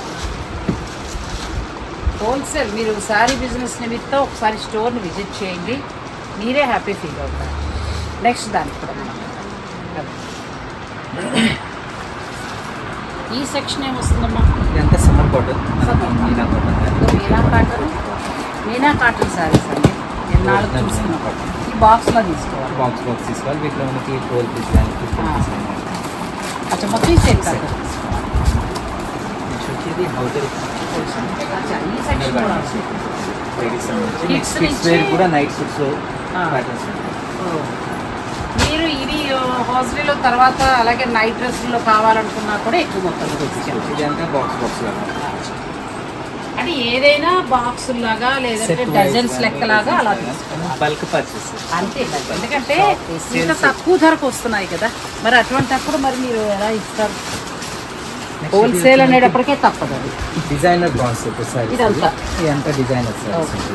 Speaker 1: హోల్సేల్ మీరు శారీ బిజినెస్ నిమిత్తం ఒకసారి స్టోర్ని విజిట్ చేయండి మీరే హ్యాపీ ఫీల్ అవుతారు నెక్స్ట్ దానికి కూడా మనం వెళ్దాం. ఈ సెక్షన్ ఏమొస్తుందమ్మా
Speaker 2: ఇదంతా summer cotton
Speaker 1: Summer cotton.
Speaker 2: Meena cotton కానీ
Speaker 1: ఇది మీనా కాటన్ మీనా కాటన్ శారీస్ అండి ఎన్నాళ్ళు
Speaker 2: Original
Speaker 1: చూస్తున్నాం
Speaker 2: మీనా cotton.
Speaker 1: ఈ బాక్స్లో తీసుకోవాలి
Speaker 2: బాక్స్ బాక్స్ తీసుకోవాలి వీటిలో మనకి ఫోర్ పీస్ కానీ ఫిఫ్టీన్ పీస్ కానీ
Speaker 1: అచ్చా మొత్తం ఈ సెట్ కాటన్
Speaker 2: నెక్స్ట్ వచ్చేది హౌజర్
Speaker 1: అచ్చా ఈ సెక్షన్ కూడా
Speaker 2: లేడీస్
Speaker 1: Kids
Speaker 2: నెక్స్ట్ కిడ్స్
Speaker 1: నుంచి-
Speaker 2: వేర్ కూడా నైట్ సూట్స్
Speaker 1: ఆ.
Speaker 2: ప్యాటర్న్స్
Speaker 1: ఓ. మీరు ఇవి హాస్టల్లో తర్వాత అలాగే నైట్ డ్రెస్లో కావాలనుకున్నా కూడా ఎక్కువ మొత్తంలో తెచ్చాము
Speaker 2: ఇదంతా బాక్స్ బాక్స్ లాగా
Speaker 1: అంటే ఏదైనా బాక్స్ లాగా లేదంటే డజన్స్ లెక్కలాగా అలా తీసుకోవాలి
Speaker 2: బల్క్ పర్చేస్
Speaker 1: అంతే కదా. ఎందుకంటే ఇంత తక్కువ ధరకు వస్తున్నాయి కదా మరి అటువంటప్పుడు మరి మీరు ఎలా ఇస్తారు హోల్సేల్ అనేటప్పటికే తప్పదు అది
Speaker 2: డిజైనర్ కాన్సెప్ట్ సార్
Speaker 1: ఇదంతా.
Speaker 2: ఇదంతా డిజైనర్ సార్
Speaker 1: Okay.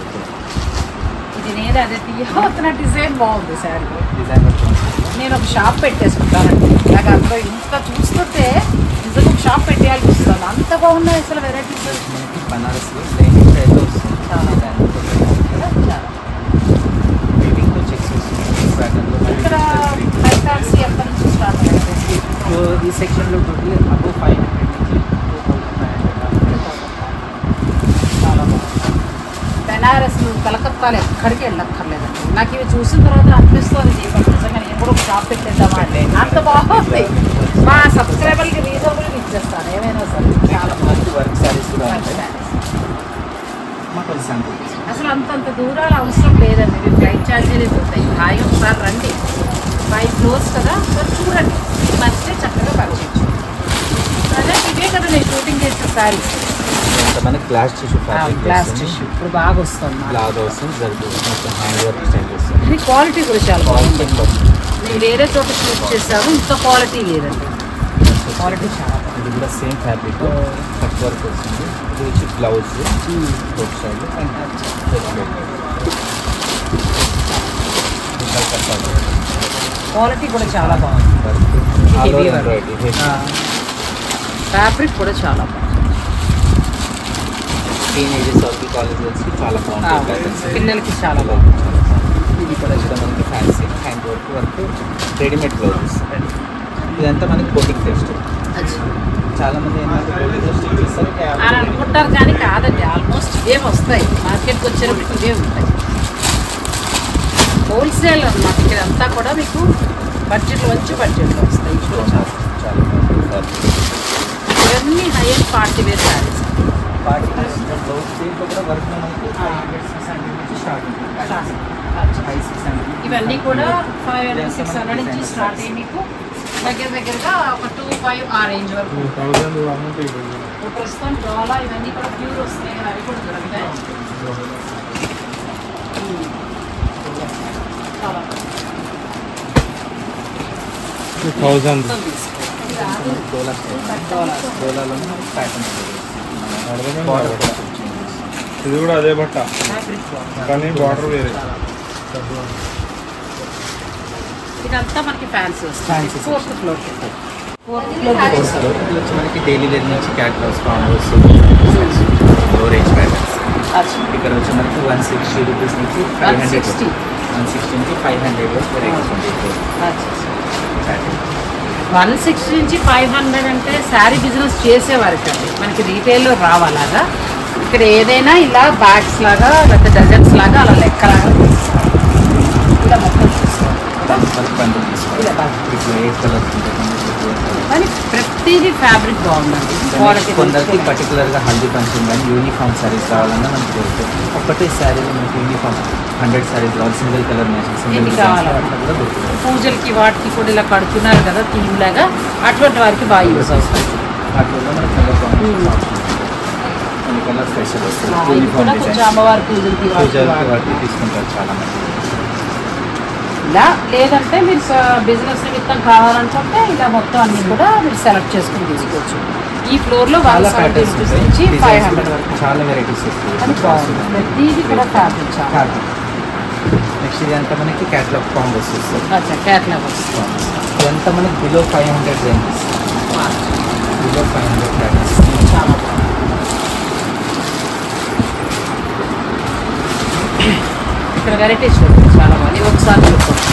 Speaker 1: ఇది నేను అదే తీయవలసిన డిజైన్ బాగుంది సార్
Speaker 2: డిజైనర్ కాన్సెప్ట్
Speaker 1: నేను ఒక షాప్ పెట్టేసుకుంటానండి నాకు అందులో ఇంత చూస్తుంటే నిజంగా ఒక షాప్ పెట్టేయాలనిపిస్తుంది అంత బాగున్నాయి అసలు వెరైటీస్
Speaker 2: మనకి బనారస్లో లైనింగ్ స్టైల్లో వస్తుంది
Speaker 1: చాలా.
Speaker 2: డిజైన్ వీటింగ్తో చెక్స్ వస్తుంది ప్యాటర్న్లో
Speaker 1: ఇక్కడ ఫ్యాన్సీ ఎప్పటి నుంచి స్టార్ట్ అయ్యింది
Speaker 2: సో ఈ సెక్షన్లో టోటల్ అబౌవ్ ఫైవ్ హండ్రెడ్ నుంచి టూ థౌసండ్ ఫైవ్ హండ్రెడ్
Speaker 1: చాలా బాగుంది బెనారస్ కలకత్తాలో ఎక్కడికి వెళ్ళక్కర్లేదండి నాకు ఇవి చూసిన తర్వాత అనిపిస్తుంది దీపం నిజంగా నేను కూడా ఒక షాప్ పెట్టేద్దామా అంటే అంత బాగుంది మా సబ్స్క్రైబర్కి రీజనబుల్గా ఇచ్చేస్తాను ఏమైనా సరే చాలా బాగుంది
Speaker 2: వర్క్ సారీస్ కూడా ఉంటాయి మాకు కొంచెం శాంపుల్
Speaker 1: అసలు అంతంత దూరాలు అవసరం లేదండి మీరు ఫ్లైట్ ఛార్జీలు ఉంటాయి హాయిగా ఒకసారి రండి ఫైవ్ ఫ్లోర్స్ కదా ఒకసారి చూడండి నచ్చితే చక్కగా పర్చేయచ్చు అదే ఇవే కదా నేను షూటింగ్ చేసిన శారీస్
Speaker 2: ఇంత మనకి glass tissue fabric
Speaker 1: glass tissue ఇప్పుడు బాగా వస్తుంది నాకు.
Speaker 2: బ్లాగ్ వస్తుంది జరుగుతుంది మొత్తం హ్యాండ్ వర్క్ స్టైల్ వస్తుంది
Speaker 1: ఇది క్వాలిటీ కూడా చాలా బాగుంది
Speaker 2: క్వాలిటీ
Speaker 1: నేను వేరే చోట షూట్ చేశాను ఇంత క్వాలిటీ లేదండి క్వాలిటీ చాలా బాగుంది
Speaker 2: ఇది కూడా సేమ్ ఫ్యాబ్రిక్ కట్ వర్క్ వస్తుంది ఇది వచ్చి blouse coat side and
Speaker 1: quality కూడా చాలా బాగుంది heavy work. ఫ్యాబ్రిక్ కూడా చాలా బాగుంది
Speaker 2: టీనేజెస్ ఆఫ్ కాలేజెస్ చాలా
Speaker 1: ఆ,
Speaker 2: బాగుంటాయి ప్యాటర్న్స్
Speaker 1: పిల్లలకి చాలా బాగుంది
Speaker 2: ఇది కూడా ఇక్కడ మనకి fancy hand work work readymade blouses ఇదంతా మనకి కోటింగ్ టెస్ట్ చాలా మంది ఏంటంటే కోటింగ్ టెస్ట్ చేస్తారు
Speaker 1: అని అనుకుంటారు కానీ కాదండి ఆల్మోస్ట్ ఇవే వస్తాయి మార్కెట్కి వచ్చేటప్పుడు ఇవే ఉంటాయి హోల్సేల్ అన్నమాట ఇక్కడ అంతా కూడా మీకు బడ్జెట్లో వచ్చి బడ్జెట్లో వస్తాయి ఇవి కూడా చాలా
Speaker 2: చాలా బాగుంటుంది ఫ్యాబ్రిక్
Speaker 1: ఇవన్నీ high and party wear saris
Speaker 2: party blouse దీంట్లో కూడా వర్క్ మనకి ఫైవ్ హండ్రెడ్ సిక్స్ హండ్రెడ్ నుంచి స్టార్ట్ ఉంటుంది ఫైవ్ సిక్స్ హండ్రెడ్
Speaker 1: ఇవన్నీ కూడా ఫైవ్ హండ్రెడ్ సిక్స్ హండ్రెడ్ నుంచి స్టార్ట్ అయ్యి మీకు దగ్గర దగ్గరగా ఒక టూ ఫైవ్ ఆ రేంజ్ వరకు
Speaker 4: థౌసండ్ అమౌంట్
Speaker 1: ఇప్పుడు ప్రస్తుతం డోలా ఇవన్నీ కూడా ప్యూర్ వస్తున్నాయి కదా అవి కూడా దొరుకుతాయి చాలా
Speaker 4: థౌసండ్
Speaker 1: మొత్తం తీసుకో. ఇది రాదు.
Speaker 2: డోలా
Speaker 1: డోలా.
Speaker 2: డోలాలో ప్యాటర్న్స్
Speaker 4: అర్థమైంది
Speaker 2: బార్డర్
Speaker 4: బాగా. ఇది కూడా అదే బట్ట
Speaker 1: ఫ్యాబ్రిక్ బాగుంది.
Speaker 4: కానీ బార్డర్ వేరే
Speaker 1: ఇదంతా మనకి ఫ్యాన్సీ
Speaker 2: Fancy
Speaker 1: వస్తుంది fourth floor fourth
Speaker 2: course
Speaker 1: floor
Speaker 2: ఇది వచ్చి మనకి డైలీ వేర్ నుంచి catalogs combos low range patterns ఇక్కడ వచ్చి మనకి వన్ సిక్స్టీ రూపీస్ నుంచి ఫైవ్ హండ్రెడ్
Speaker 1: 160.
Speaker 2: వన్ సిక్స్టీ నుంచి ఫైవ్ హండ్రెడ్ వరకు వెరైటీస్ ఉంటాయి ప్యాటర్న్
Speaker 1: వన్ సిక్స్టీ నుంచి ఫైవ్ హండ్రెడ్ అంటే శారీ బిజినెస్ చేసేవారికి అండి మనకి రీటైల్లో రావాలాగా ఇక్కడ ఏదైనా ఇలా బ్యాగ్స్ లాగా లేకపోతే డజన్స్ లాగా అలా లెక్కలాగా తీసుకోవాలి. ఇలా మొత్తం తీసుకోవాలి
Speaker 2: మనకి బండిల్ తీసుకోవాలి
Speaker 1: ఇలా బాగా.
Speaker 2: ఇప్పుడు ఏ కలర్ ఉంటుంది
Speaker 1: కానీ ప్రతిదీ ఫ్యాబ్రిక్ బాగుందండి క్వాలిటీ
Speaker 2: కొందరికి పర్టికులర్గా హల్దీ ఫంక్షన్ కానీ యూనిఫామ్ శారీస్ కావాలన్నా మనకి దొరుకుతాయి ఒకటే శారీలో మనకి యూనిఫామ్ హండ్రెడ్ శారీస్ కావాలి సింగిల్ కలర్ మ్యాచింగ్ సింగిల్
Speaker 1: ఎన్ని కావాలో
Speaker 2: అట్లా కూడా దొరుకుతాయి
Speaker 1: పూజలకి వాటికి కూడా ఇలా కడుతున్నారు కదా థీమ్ లాగా అటువంటి వారికి బాగా యూస్ అవుతుంది
Speaker 2: వాటిలో మనకి కలర్
Speaker 1: Hmm.
Speaker 2: కొన్ని కలర్ స్పెషల్ వస్తుంది
Speaker 1: ఇది
Speaker 2: యూనిఫామ్
Speaker 1: కూడా కొంచెం
Speaker 2: డిజైన్
Speaker 1: అమ్మవారి పూజలకి వాటికి
Speaker 2: పూజలకి
Speaker 1: వాడతారు.
Speaker 2: వాటికి తీసుకుంటారు చాలా మంది
Speaker 1: ఇలా లేదంటే మీరు బిజినెస్ నిమిత్తం కావాలనుకుంటే ఇలా మొత్తం అన్ని కూడా మీరు సెలెక్ట్ చేసుకుని తీసుకోవచ్చు ఈ ఫ్లోర్ లో వన్
Speaker 2: చాలా
Speaker 1: సెవెంటీ
Speaker 2: ప్యాటర్న్స్
Speaker 1: రూపీస్
Speaker 2: ఉంటాయి
Speaker 1: నుంచి ఫైవ్
Speaker 2: Designs
Speaker 1: హండ్రెడ్
Speaker 2: కూడా
Speaker 1: వరకు
Speaker 2: చాలా వెరైటీస్
Speaker 1: అది బాగుంది ప్రతిదీ కూడా ఫ్యాబ్రిక్ చాలా
Speaker 2: నెక్స్ట్ ఇది అంతా మనకి క్యాటలాగ్ కాంబోస్ వస్తుంది
Speaker 1: అచ్చా క్యాట్లాగ్ వస్తుంది
Speaker 2: ఇదంతా మనకి below five hundred range below five hundred patterns
Speaker 1: చాలా బాగుంది ఇక్కడ వెరైటీస్ చూడండి చాలా బాగుంది ఇవి ఒకసారి చూద్దాం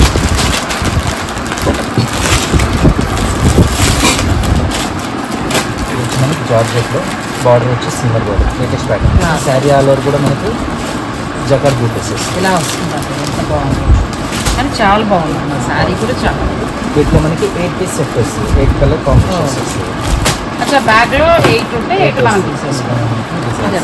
Speaker 2: జార్జెట్లో బార్డర్ వచ్చి shimmer border latest pattern
Speaker 1: Ah.
Speaker 2: Sari all over కూడా మనకి జకర్ బూటెస్
Speaker 1: ఇలా వస్తుందండి ఎంత బాగుంది కానీ చాలా బాగుంది శారీ కూడా చాలా బాగుంది.
Speaker 2: వీటిలో మనకి ఎయిట్ పీస్ సెట్ వస్తుంది ఎయిట్ కలర్ కాంబినేషన్స్
Speaker 1: Oh.
Speaker 2: వస్తుంది
Speaker 1: అచ్చా బ్యాగ్లో ఎయిట్ ఉంటే ఎయిట్ మనం తీసేసుకోవాలి అదే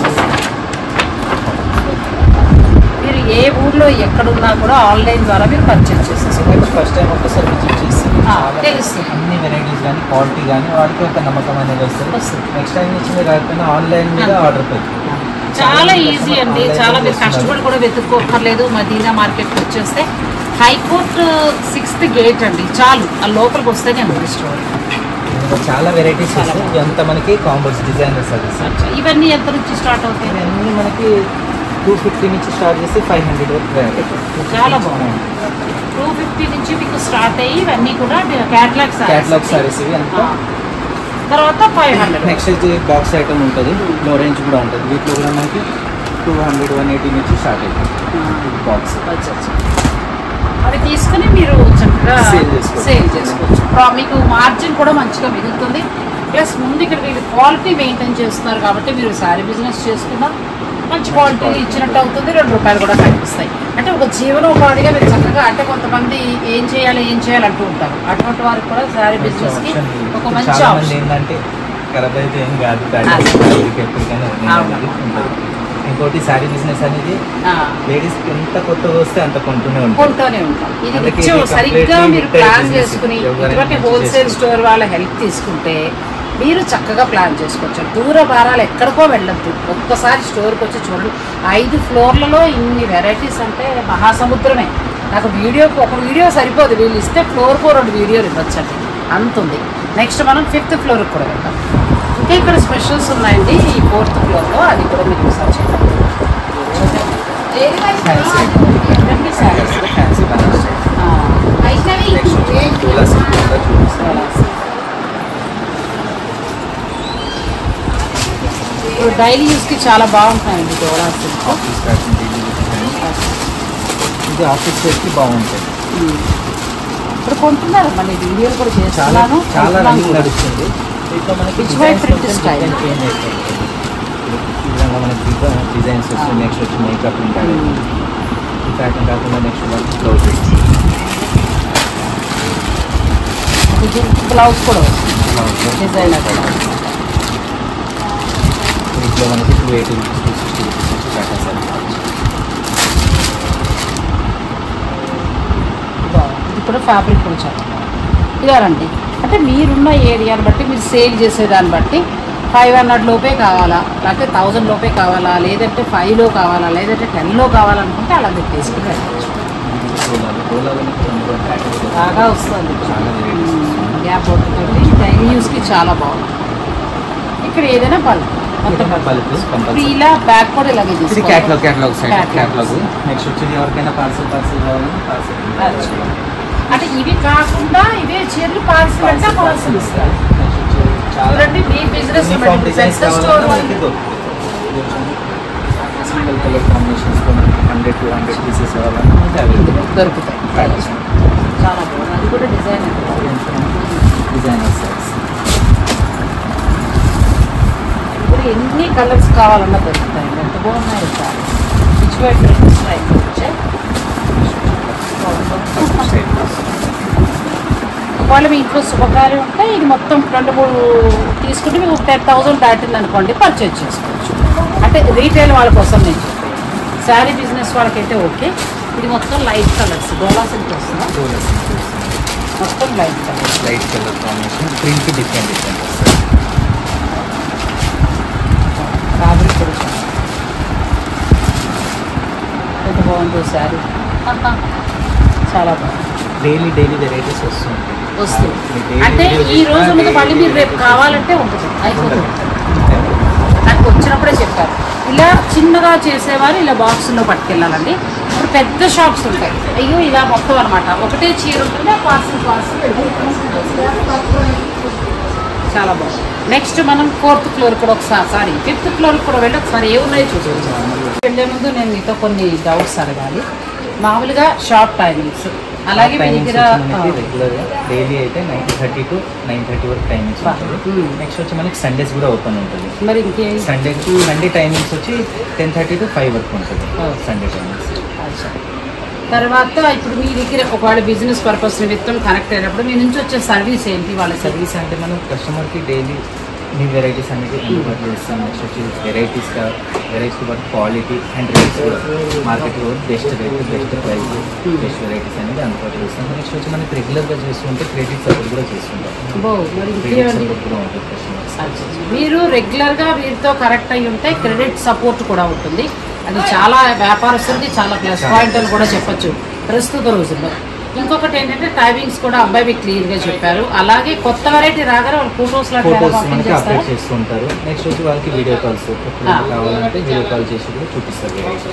Speaker 1: మీరు ఏ ఊర్లో ఎక్కడున్నా కూడా ఆన్లైన్ ద్వారా మీరు పర్చేస్ చేసేసుకోవాలి
Speaker 2: ఫస్ట్ టైం ఒకసారి విజిట్ చేసి
Speaker 1: Ah,
Speaker 2: చాలా
Speaker 1: తెలుస్తుంది.
Speaker 2: అన్ని వెరైటీస్ కానీ క్వాలిటీ కానీ వాటికి ఒక నమ్మకం అనేది వస్తుంది
Speaker 1: వస్తుంది.
Speaker 2: నెక్స్ట్ టైం నుంచి మీరు రాకపోయినా ఆన్లైన్ మీద
Speaker 1: అంతే.
Speaker 2: ఆర్డర్ పెట్టి
Speaker 1: చాలా ఈజీ అండి చాలా మీరు కష్టపడి కూడా వెతుక్కోకర్లేదు మదీనా మార్కెట్కి వచ్చేస్తే హైకోర్ట్ సిక్స్త్ గేట్ అండి చాలు ఆ లోపలికి వస్తేనే ఉంది స్టోర్
Speaker 2: ఇంకా చాలా వెరైటీస్
Speaker 1: చాలా
Speaker 2: వస్తాయి ఇదంతా మనకి కాంబోస్ డిజైనర్ సర్వీస్
Speaker 1: ఇవన్నీ ఎంత నుంచి స్టార్ట్ అవుతాయి
Speaker 2: ఇవన్నీ మనకి టూ ఫిఫ్టీ నుంచి స్టార్ట్ చేసి ఫైవ్ హండ్రెడ్ వరకు variety.
Speaker 1: చాలా బాగుంది టూ ఫిఫ్టీ నుంచి మీకు స్టార్ట్ అయ్యి ఇవన్నీ కూడా క్యాట్లాగ్
Speaker 2: క్యాటలాగ్ సారీస్ ఇవి అంతా
Speaker 1: తర్వాత ఫైవ్ హండ్రెడ్
Speaker 2: నెక్స్ట్ అయితే బాక్స్ ఐటమ్ ఉంటుంది లో రేంజ్ కూడా ఉంటుంది వీటిలో కూడా మనకి టూ హండ్రెడ్ వన్ ఎయిటీ నుంచి స్టార్ట్ అవుతుంది బాక్స్
Speaker 1: అవి తీసుకుని మీరు చక్కగా
Speaker 2: Sale చేసుకోవచ్చు.
Speaker 1: సేల్ చేసుకోవచ్చు ప్రా- మీకు మార్జిన్ కూడా మంచిగా మిగులుతుంది ప్లస్ ముందు ఇక్కడ వీళ్ళు క్వాలిటీ మెయింటైన్ చేస్తున్నారు కాబట్టి మీరు శారీ బిజినెస్ చేసుకున్నా మంచి క్వాలిటీ ఇచ్చినట్టు అవుతుంది రెండు రూపాయలు కూడా కనిపిస్తాయి అంటే ఒక జీవనోపాధిగా మీరు చక్కగా అంటే కొంతమంది ఏం చేయాలి ఏం చేయాలి అంటూ ఉంటారు అటువంటి వారికి కూడా శారీ బిజినెస్ కి ఒక మంచి
Speaker 2: చాలా మంది
Speaker 1: ఆప్షన్
Speaker 2: ఏంటంటే ఖరాబ్ అయితే ఏం కాదు
Speaker 1: అదే.
Speaker 2: ఫ్యాబ్రిక్ ఎప్పటికైనా running
Speaker 1: అవును.
Speaker 2: అనేది ఉంటుంది ఇంకోటి శారీ బిజినెస్ అనేది
Speaker 1: ఆ,
Speaker 2: లేడీస్ ఎంత కొత్తగా వస్తే అంత కొంటూనే ఉంటుంది
Speaker 1: కొంటూనే ఉంటాం ఇది
Speaker 2: అందుకే
Speaker 1: నిత్యం
Speaker 2: ఇది
Speaker 1: సరిగ్గా
Speaker 2: completely
Speaker 1: మీరు
Speaker 2: retail
Speaker 1: ప్లాన్
Speaker 2: business.
Speaker 1: చేసుకుని
Speaker 2: ఎవరైనా
Speaker 1: ఇటువంటి
Speaker 2: మంచి
Speaker 1: హోల్సేల్
Speaker 2: చేసుకోవచ్చు.
Speaker 1: స్టోర్ వాళ్ళ హెల్ప్ తీసుకుంటే మీరు చక్కగా ప్లాన్ చేసుకోవచ్చు దూర భారాలు ఎక్కడికో వెళ్ళొద్దు ఒక్కసారి స్టోర్కి వచ్చి చూడండి ఐదు ఫ్లోర్లలో ఇన్ని వెరైటీస్ అంటే మహాసముద్రమే నాకు వీడియోకి ఒక వీడియో సరిపోదు వీళ్ళు ఇస్తే ఫ్లోర్కు రెండు వీడియోలు ఇవ్వచ్చండి అంత ఉంది నెక్స్ట్ మనం ఫిఫ్త్ ఫ్లోర్కి కూడా వెళ్దాం ఇంకా ఇక్కడ స్పెషల్స్ ఉన్నాయండి ఈ ఫోర్త్ ఫ్లోర్లో అది కూడా మీకు ఒకసారి చేద్దాం ఎటువంటి saris
Speaker 2: fancy Banaras next Dola silk కూడా చూపిస్తాను
Speaker 1: ఇప్పుడు డైలీ యూస్కి చాలా బాగుంటాయండి Dola silk
Speaker 2: office fashion daily ఇది ఆఫీస్ వేర్కి బాగుంటుంది
Speaker 1: ఇప్పుడు కొంటున్నారు మళ్ళీ వీడియోలు కూడా
Speaker 2: చాలా
Speaker 1: చేస్తున్నాను
Speaker 2: చాలా
Speaker 1: కొంటున్నాను
Speaker 2: రన్నింగ్
Speaker 1: కూడా.
Speaker 2: నడుస్తుంది దీంట్లో మనకి
Speaker 1: Which way
Speaker 2: డిజైన్స్
Speaker 1: print
Speaker 2: కొంచెం
Speaker 1: style?
Speaker 2: డిజైన్ చేంజ్ అవుతుంది ఈ విధంగా మనకి డిజైన్స్ వస్తుంది నెక్స్ట్ వచ్చి మేకప్ ఉంటాయి ఈ ప్యాటర్న్ కాకుండా నెక్స్ట్ మనకి బ్లౌజ్
Speaker 1: ఇది బ్లౌజ్ కూడా వస్తుంది డిజైనర్ కూడా
Speaker 2: వీటిలో మనకి two eighty rupees two sixty rupees వచ్చి ప్యాటర్న్ సార్
Speaker 1: బాగుంది. ఇది కూడా ఫ్యాబ్రిక్ కూడా చాలా బాగుంది ఇదారండి అంటే మీరున్న ఏరియాని బట్టి మీరు సేల్ చేసేదాన్ని బట్టి ఫైవ్ హండ్రెడ్ లోపే కావాలా లేకపోతే థౌజండ్ లోపే కావాలా లేదంటే ఫైవ్లో కావాలా లేదంటే టెన్లో కావాలనుకుంటే అలా మీరు తీసుకుని వెళ్ళచ్చు
Speaker 2: డోలాలు డోలాలో రెండు ప్యాటర్న్స్
Speaker 1: బాగా వస్తుంది
Speaker 2: చాలా వెరైటీస్
Speaker 1: గ్యాప్ అవుతుంది డైలీ యూస్కి చాలా బాగుంది ఇక్కడ ఏదైనా బల్క్ మొత్తం
Speaker 2: బల్క్
Speaker 1: ఇప్పుడు
Speaker 2: కంపల్సరీ
Speaker 1: ఇలా బ్యాగ్ కూడా ఇలాగే
Speaker 2: ఇది
Speaker 1: తీసుకోవాలి.
Speaker 2: Catalog catalog side
Speaker 1: Catalog.
Speaker 2: Catalog next వచ్చేది ఎవరికైనా పార్సల్ పార్సల్ కావాలని పార్సల్
Speaker 1: అంటే ఇవి కాకుండా ఇవే చీరలు పార్సల్ అంటే పార్సల్ ఇస్తారు చూడండి మీ బిజినెస్
Speaker 2: యూనిఫామ్ డిజైన్స్
Speaker 1: స్టోర్
Speaker 2: కావాలన్నా మనకి దొరుకుతుంది single colour combinations hundred two hundred pieces కావాలన్నా మనకి అవైలబుల్
Speaker 1: దొరుకుతాయి చాలా బాగుంది అది కూడా డిజైన్
Speaker 2: డిజైనర్ సైజ్
Speaker 1: ఇప్పుడు ఎన్ని కలర్స్ కావాలన్నా దొరుకుతాయి ఎంత బాగున్నాయి సార్ పిచ్ వైట్ ప్రింట్స్ వచ్చాయి ఒకవేళ మీ ఇంట్లో శుభకార్యం ఉంటే ఇది మొత్తం రెండు మూడు తీసుకుంటే మీకు టెన్ థౌసండ్ దాటింది అనుకోండి పర్చేజ్ చేసుకోవచ్చు అంటే రీటైల్ వాళ్ళ కోసం నేను చెప్పాను శారీ బిజినెస్ వాళ్ళకైతే ఓకే ఇది మొత్తం లైట్ కలర్స్ డోలా సిల్క్ వస్తుందా మొత్తం light colours
Speaker 2: light colour combination print different different వస్తుంది
Speaker 1: ఫ్యాబ్రిక్ కూడా చాలా ఎంత బాగుందో శారీ చాలా బాగుంది
Speaker 2: డైలీ డైలీ వెరైటీస్ వస్తుంటాయి
Speaker 1: వస్తుంది
Speaker 2: ఆ, daily
Speaker 1: అంటే
Speaker 2: video
Speaker 1: ఈ రోజు
Speaker 2: చేసినా
Speaker 1: ఉన్నది మళ్ళీ
Speaker 2: daily
Speaker 1: మీరు రేపు
Speaker 2: varieties
Speaker 1: కావాలంటే ఉంటుంది అయిపోతుంది
Speaker 2: ఉంటుంది.
Speaker 1: నాకు వచ్చినప్పుడే చెప్పారు ఇలా చిన్నగా చేసేవారు ఇలా బాక్సుల్లో పట్టుకెళ్ళాలండి ఇప్పుడు పెద్ద షాప్స్ ఉంటాయి అయ్యో ఇలా మొత్తం అనమాట ఒకటే చీర ఉంటుంది ఆ పార్సల్ పార్సల్ చాలా బాగుంది నెక్స్ట్ మనం ఫోర్త్ ఫ్లోర్ కూడా ఒకసారి సారీ ఫిఫ్త్ ఫ్లోర్ కూడా వెళ్ళి ఒకసారి ఏమున్నాయో చూపించాలి వెళ్ళే ముందు నేను మీతో కొన్ని డౌట్స్ అడగాలి మామూలుగా షాప్ టైమింగ్స్ అలాగే మీ
Speaker 2: టైమింగ్స్
Speaker 1: దగ్గర
Speaker 2: వచ్చి మనకి రెగ్యులర్ గా డైలీ అయితే nine thirty to nine thirty వరకు టైమింగ్స్
Speaker 1: బా.
Speaker 2: ఉంటుంది
Speaker 1: మ్మ్.
Speaker 2: నెక్స్ట్ వచ్చి మనకి సండేస్ కూడా ఓపెన్ ఉంటుంది
Speaker 1: మరి ఇంకే
Speaker 2: సండే సండే టైమింగ్స్ వచ్చి టెన్ థర్టీ టు ఫైవ్ వరకు ఉంటుంది
Speaker 1: Oh.
Speaker 2: సండే టైమింగ్స్
Speaker 1: అచ్చా. తర్వాత ఇప్పుడు మీ దగ్గర ఒకవేళ బిజినెస్ పర్పస్ నిమిత్తం కనెక్ట్ అయినప్పుడు మీ నుంచి వచ్చే సర్వీస్ ఏంటి వాళ్ళ సర్వీస్
Speaker 2: సర్వీస్ అంటే మనం కస్టమర్కి డైలీ న్యూ వెరైటీస్ అనేది అందుబాటులో ఇస్తాం నెక్స్ట్ వచ్చి వెరైటీస్గా వెరైటీస్ పాటు క్వాలిటీ అండ్ రేట్స్ కూడా మార్కెట్లో best rate best price best varieties అనేది అందుబాటులో ఇస్తాం నెక్స్ట్ వచ్చి మనకి రెగ్యులర్గా చేస్తుంటే క్రెడిట్ సపోర్ట్ కూడా చేస్తుంటాం
Speaker 1: బో మరి
Speaker 2: క్రెడిట్
Speaker 1: ఇంకేమండి
Speaker 2: సపోర్ట్ కూడా ఉంటుంది కస్టమర్స్
Speaker 1: అచ్చా. మీరు రెగ్యులర్ గా వీరితో కరెక్ట్ అయి ఉంటే క్రెడిట్ సపోర్ట్ కూడా ఉంటుంది అది చాలా వ్యాపారస్తులకి చాలా ప్లస్ పాయింట్ అని కూడా చెప్పొచ్చు ప్రస్తుత రోజుల్లో ఇంకొకటి ఏంటంటే టైమింగ్స్ కూడా అబ్బాయి మీకు క్లియర్ గా చెప్పారు అలాగే కొత్త వెరైటీ రాగానే వాళ్ళు ఫోటోస్
Speaker 2: ఫోటోస్ మనకి అప్డేట్ చేస్తుంటారు నెక్స్ట్ వచ్చి వాళ్ళకి వీడియో కాల్స్ ఎప్పుడు
Speaker 1: Ah.
Speaker 2: కావాలంటే వీడియో కాల్ చేసి కూడా చూపిస్తారు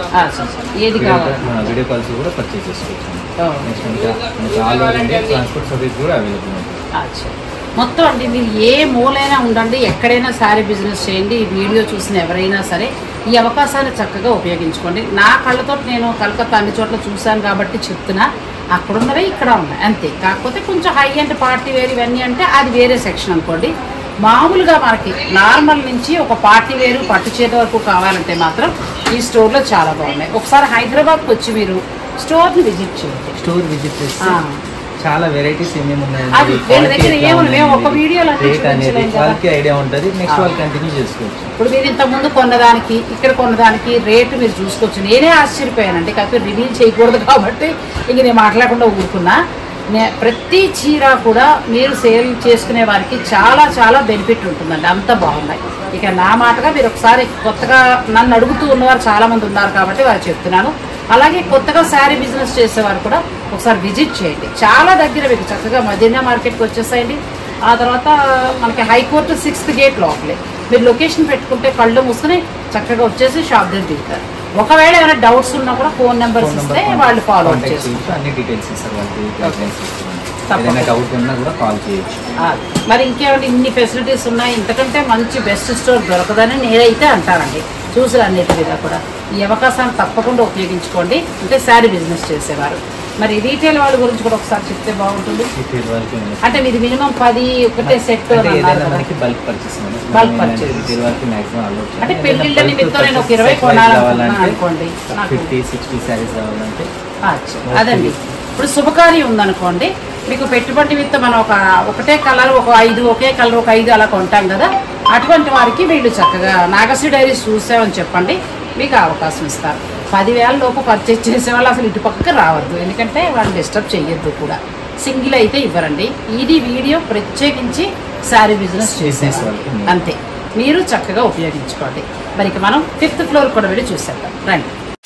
Speaker 2: వెరైటీ
Speaker 1: ఏది కావాలి
Speaker 2: వీడియో కాల్స్ కూడా పర్చేస్ చేసుకోవచ్చు
Speaker 1: Oh.
Speaker 2: నెక్స్ట్ ఇంకా మనకి all over India transport service కూడా అవైలబుల్ ఉంటుంది
Speaker 1: అచ్చా. మొత్తం అండి మీరు ఏ మూలైనా ఉండండి ఎక్కడైనా శారీ బిజినెస్ చేయండి ఈ వీడియో చూసిన ఎవరైనా సరే ఈ అవకాశాన్ని చక్కగా ఉపయోగించుకోండి నా కళ్ళతో నేను కలకత్తా అన్ని చోట్ల చూశాను కాబట్టి చెప్తున్నా అక్కడ ఉన్నవే ఇక్కడ ఉన్నాయి అంతే కాకపోతే కొంచెం హై అండ్ పార్టీ వేర్ ఇవన్నీ అంటే అది వేరే సెక్షన్ అనుకోండి మామూలుగా మనకి నార్మల్ నుంచి ఒక పార్టీ వేరు పట్టు చీర వరకు కావాలంటే మాత్రం ఈ స్టోర్లో చాలా బాగున్నాయి ఒకసారి హైదరాబాద్కి వచ్చి మీరు స్టోర్ని విజిట్ చేయండి
Speaker 2: స్టోర్ విజిట్ చేస్తే
Speaker 1: ఆ.
Speaker 2: చాలా వెరైటీస్ ఏమేమి
Speaker 1: అది వీళ్ళ దగ్గర ఏముంది? మేము ఒక వీడియోలో అన్ని
Speaker 2: రేట్ అనేది
Speaker 1: చూపించలేం కదా.
Speaker 2: వాళ్ళకి ఐడియా ఉంటుంది నెక్స్ట్
Speaker 1: ఆ.
Speaker 2: వాళ్ళు కంటిన్యూ చేసుకోవచ్చు
Speaker 1: ఇప్పుడు మీరు ఇంత ముందు కొన్నదానికి ఇక్కడ కొన్నదానికి రేటు మీరు చూసుకోవచ్చు నేనే ఆశ్చర్యపోయానండి కాకపోతే రివీల్ చేయకూడదు కాబట్టి ఇంక నేను మాట్లాడకుండా ఊరుకున్నా నే ప్రతి చీర కూడా మీరు సేల్ చేసుకునే వారికి చాలా చాలా బెనిఫిట్ ఉంటుందండి అంత బాగున్నాయి ఇక నా మాటగా మీరు ఒకసారి కొత్తగా నన్ను అడుగుతూ ఉన్నవారు చాలా మంది ఉన్నారు కాబట్టి వారు చెప్తున్నాను అలాగే కొత్తగా శారీ బిజినెస్ చేసేవారు కూడా ఒకసారి విజిట్ చేయండి చాలా దగ్గర మీకు చక్కగా మదీనా మార్కెట్కి వచ్చేసాయండి ఆ తర్వాత మనకి హైకోర్టు సిక్స్త్ గేట్ లోపలే మీరు లొకేషన్ పెట్టుకుంటే కళ్ళు మూసుకుని చక్కగా వచ్చేసి షాప్ దగ్గర దిగుతారు ఒకవేళ ఏమైనా డౌట్స్ ఉన్నా కూడా ఫోన్ నెంబర్స్
Speaker 2: ఫోన్
Speaker 1: ఇస్తే
Speaker 2: నెంబర్
Speaker 1: వాళ్ళు ఫాలో అప్
Speaker 2: కాంటాక్ట్
Speaker 1: చేస్తారు
Speaker 2: చేయొచ్చు అన్ని డీటెయిల్స్ ఇస్తారు వాళ్ళకి గైడ్లైన్స్ ఇస్తారు
Speaker 1: తప్పకుండా.
Speaker 2: ఏదైనా డౌట్ ఉన్నా కూడా కాల్ చేయొచ్చు
Speaker 1: ఆ, మరి ఇంకేమంటే ఇన్ని ఫెసిలిటీస్ ఉన్నాయి ఇంతకంటే మంచి బెస్ట్ స్టోర్ దొరకదని నేనైతే అంటానండి చూసారు అన్నిటి మీద కూడా ఈ అవకాశాన్ని తప్పకుండా ఉపయోగించుకోండి అంటే శారీ బిజినెస్ చేసేవారు మరి రీటైల్ వాళ్ళ గురించి కూడా ఒకసారి చెప్తే బాగుంటుంది
Speaker 2: రిటైల్ వాళ్ళకి
Speaker 1: అంటే మీది మినిమం పది ఒకటే సెట్
Speaker 2: అంటే ఏదైనా మనకి bulk purchase
Speaker 1: Bulk purchase.
Speaker 2: Retail వాళ్ళకి మాక్సిమం అలో
Speaker 1: అంటే పెళ్ళిళ్ళ నిమిత్తం నేను ఒక ఇరవై కొనాలనుకున్నాను అనుకోండి నాకు
Speaker 2: ఫిఫ్టీ సిక్స్టీ శారీస్ కావాలంటే
Speaker 1: అచ్చా, అదండి ఇప్పుడు శుభకార్యం ఉందనుకోండి మీకు పెట్టుబడి విత్త మనం ఒక ఒకటే కలర్ ఒక ఐదు ఒకే కలర్ ఒక ఐదు అలా కొంటాం కదా అటువంటి వారికి వీళ్ళు చక్కగా నాగశ్రీ డైరీస్ చూసామని చెప్పండి మీకు అవకాశం ఇస్తారు పదివేల లోపు పర్చేజ్ చేసే వాళ్ళు అసలు ఇటు పక్కకి రావద్దు ఎందుకంటే వాళ్ళు డిస్టర్బ్ చేయొద్దు కూడా సింగిల్ అయితే ఇవ్వరండి ఇది వీడియో ప్రత్యేకించి శారీ బిజినెస్ చేసే
Speaker 2: Business వాళ్ళకి.
Speaker 1: అంతే మీరు చక్కగా ఉపయోగించుకోండి మరి ఇక మనం ఫిఫ్త్ ఫ్లోర్ కూడా వెళ్ళి చూసేద్దాం రండి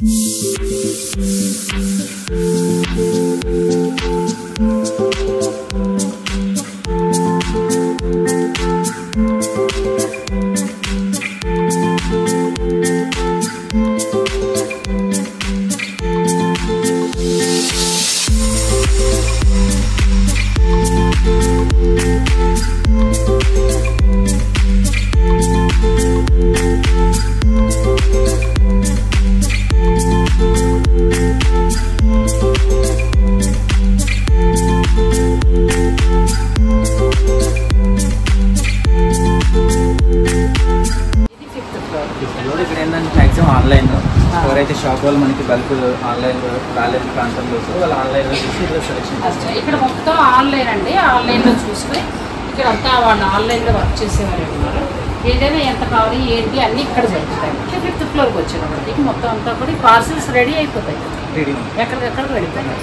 Speaker 1: ఇది ఫిఫ్త్ ఫ్లోర్
Speaker 2: ఇప్పుడు ఇక్కడ ఏంటంటే మాక్సిమం ఆన్లైన్ ఎవరైతే షాప్ వాళ్ళు మనకి బల్క్ ఆన్లైన్ రాలేని ప్రాంతంలో వస్తారో వాళ్ళు ఆన్లైన్ లో చూసి ఇలా సెలెక్షన్
Speaker 1: అచ్చా, ఇక్కడ మొత్తం ఆన్లైన్ అండి ఆన్లైన్లో చూసుకుని ఇక్కడ అంతా వాళ్ళు ఆన్లైన్లో వర్క్ చేసేవారు ఉన్నారు ఏదైనా ఎంత కావాలి ఏంటి అన్నీ ఇక్కడ జరుగుతాయి అంటే ఫిఫ్త్ ఫ్లోర్కి వచ్చేటప్పటికి మొత్తం అంతా కూడా పార్సిల్స్ రెడీ అయిపోతాయి
Speaker 2: రెడీ
Speaker 1: ఎక్కడికెక్కడ వెళ్ళిపోతాయి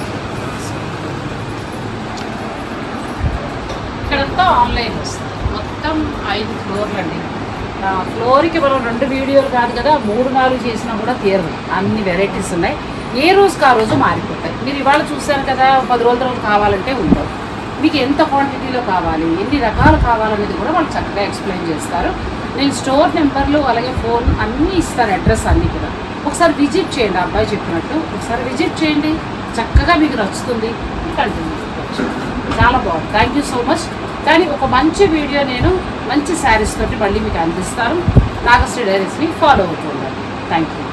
Speaker 1: ఇక్కడంతా ఆన్లైన్ వస్తుంది మొత్తం ఐదు ఫ్లోర్లు అండి ఆ, ఫ్లోర్కి మనం రెండు వీడియోలు కాదు కదా మూడు నాలుగు చేసినా కూడా తీరదు అన్ని వెరైటీస్ ఉన్నాయి ఏ రోజుకి ఆ రోజు మారిపోతాయి మీరు ఇవాళ చూశారు కదా పది రోజుల తర్వాత కావాలంటే ఉండవు మీకు ఎంత క్వాంటిటీలో కావాలి ఎన్ని రకాలు కావాలనేది కూడా వాళ్ళు చక్కగా ఎక్స్ప్లెయిన్ చేస్తారు నేను స్టోర్ నెంబర్లు అలాగే ఫోన్ అన్నీ ఇస్తాను అడ్రస్ అన్నీ కూడా ఒకసారి విజిట్ చేయండి ఆ అబ్బాయి చెప్పినట్టు ఒకసారి విజిట్ చేయండి చక్కగా మీకు నచ్చుతుంది కంటిన్యూ చాలా బాగుంది థ్యాంక్ యూ సో మచ్ కానీ ఒక మంచి వీడియో నేను మంచి శారీస్ తోటి మళ్ళీ మీకు అందిస్తాను నాగశ్రీ డైరీస్ని ఫాలో అవుతూ ఉండాలి థ్యాంక్ యూ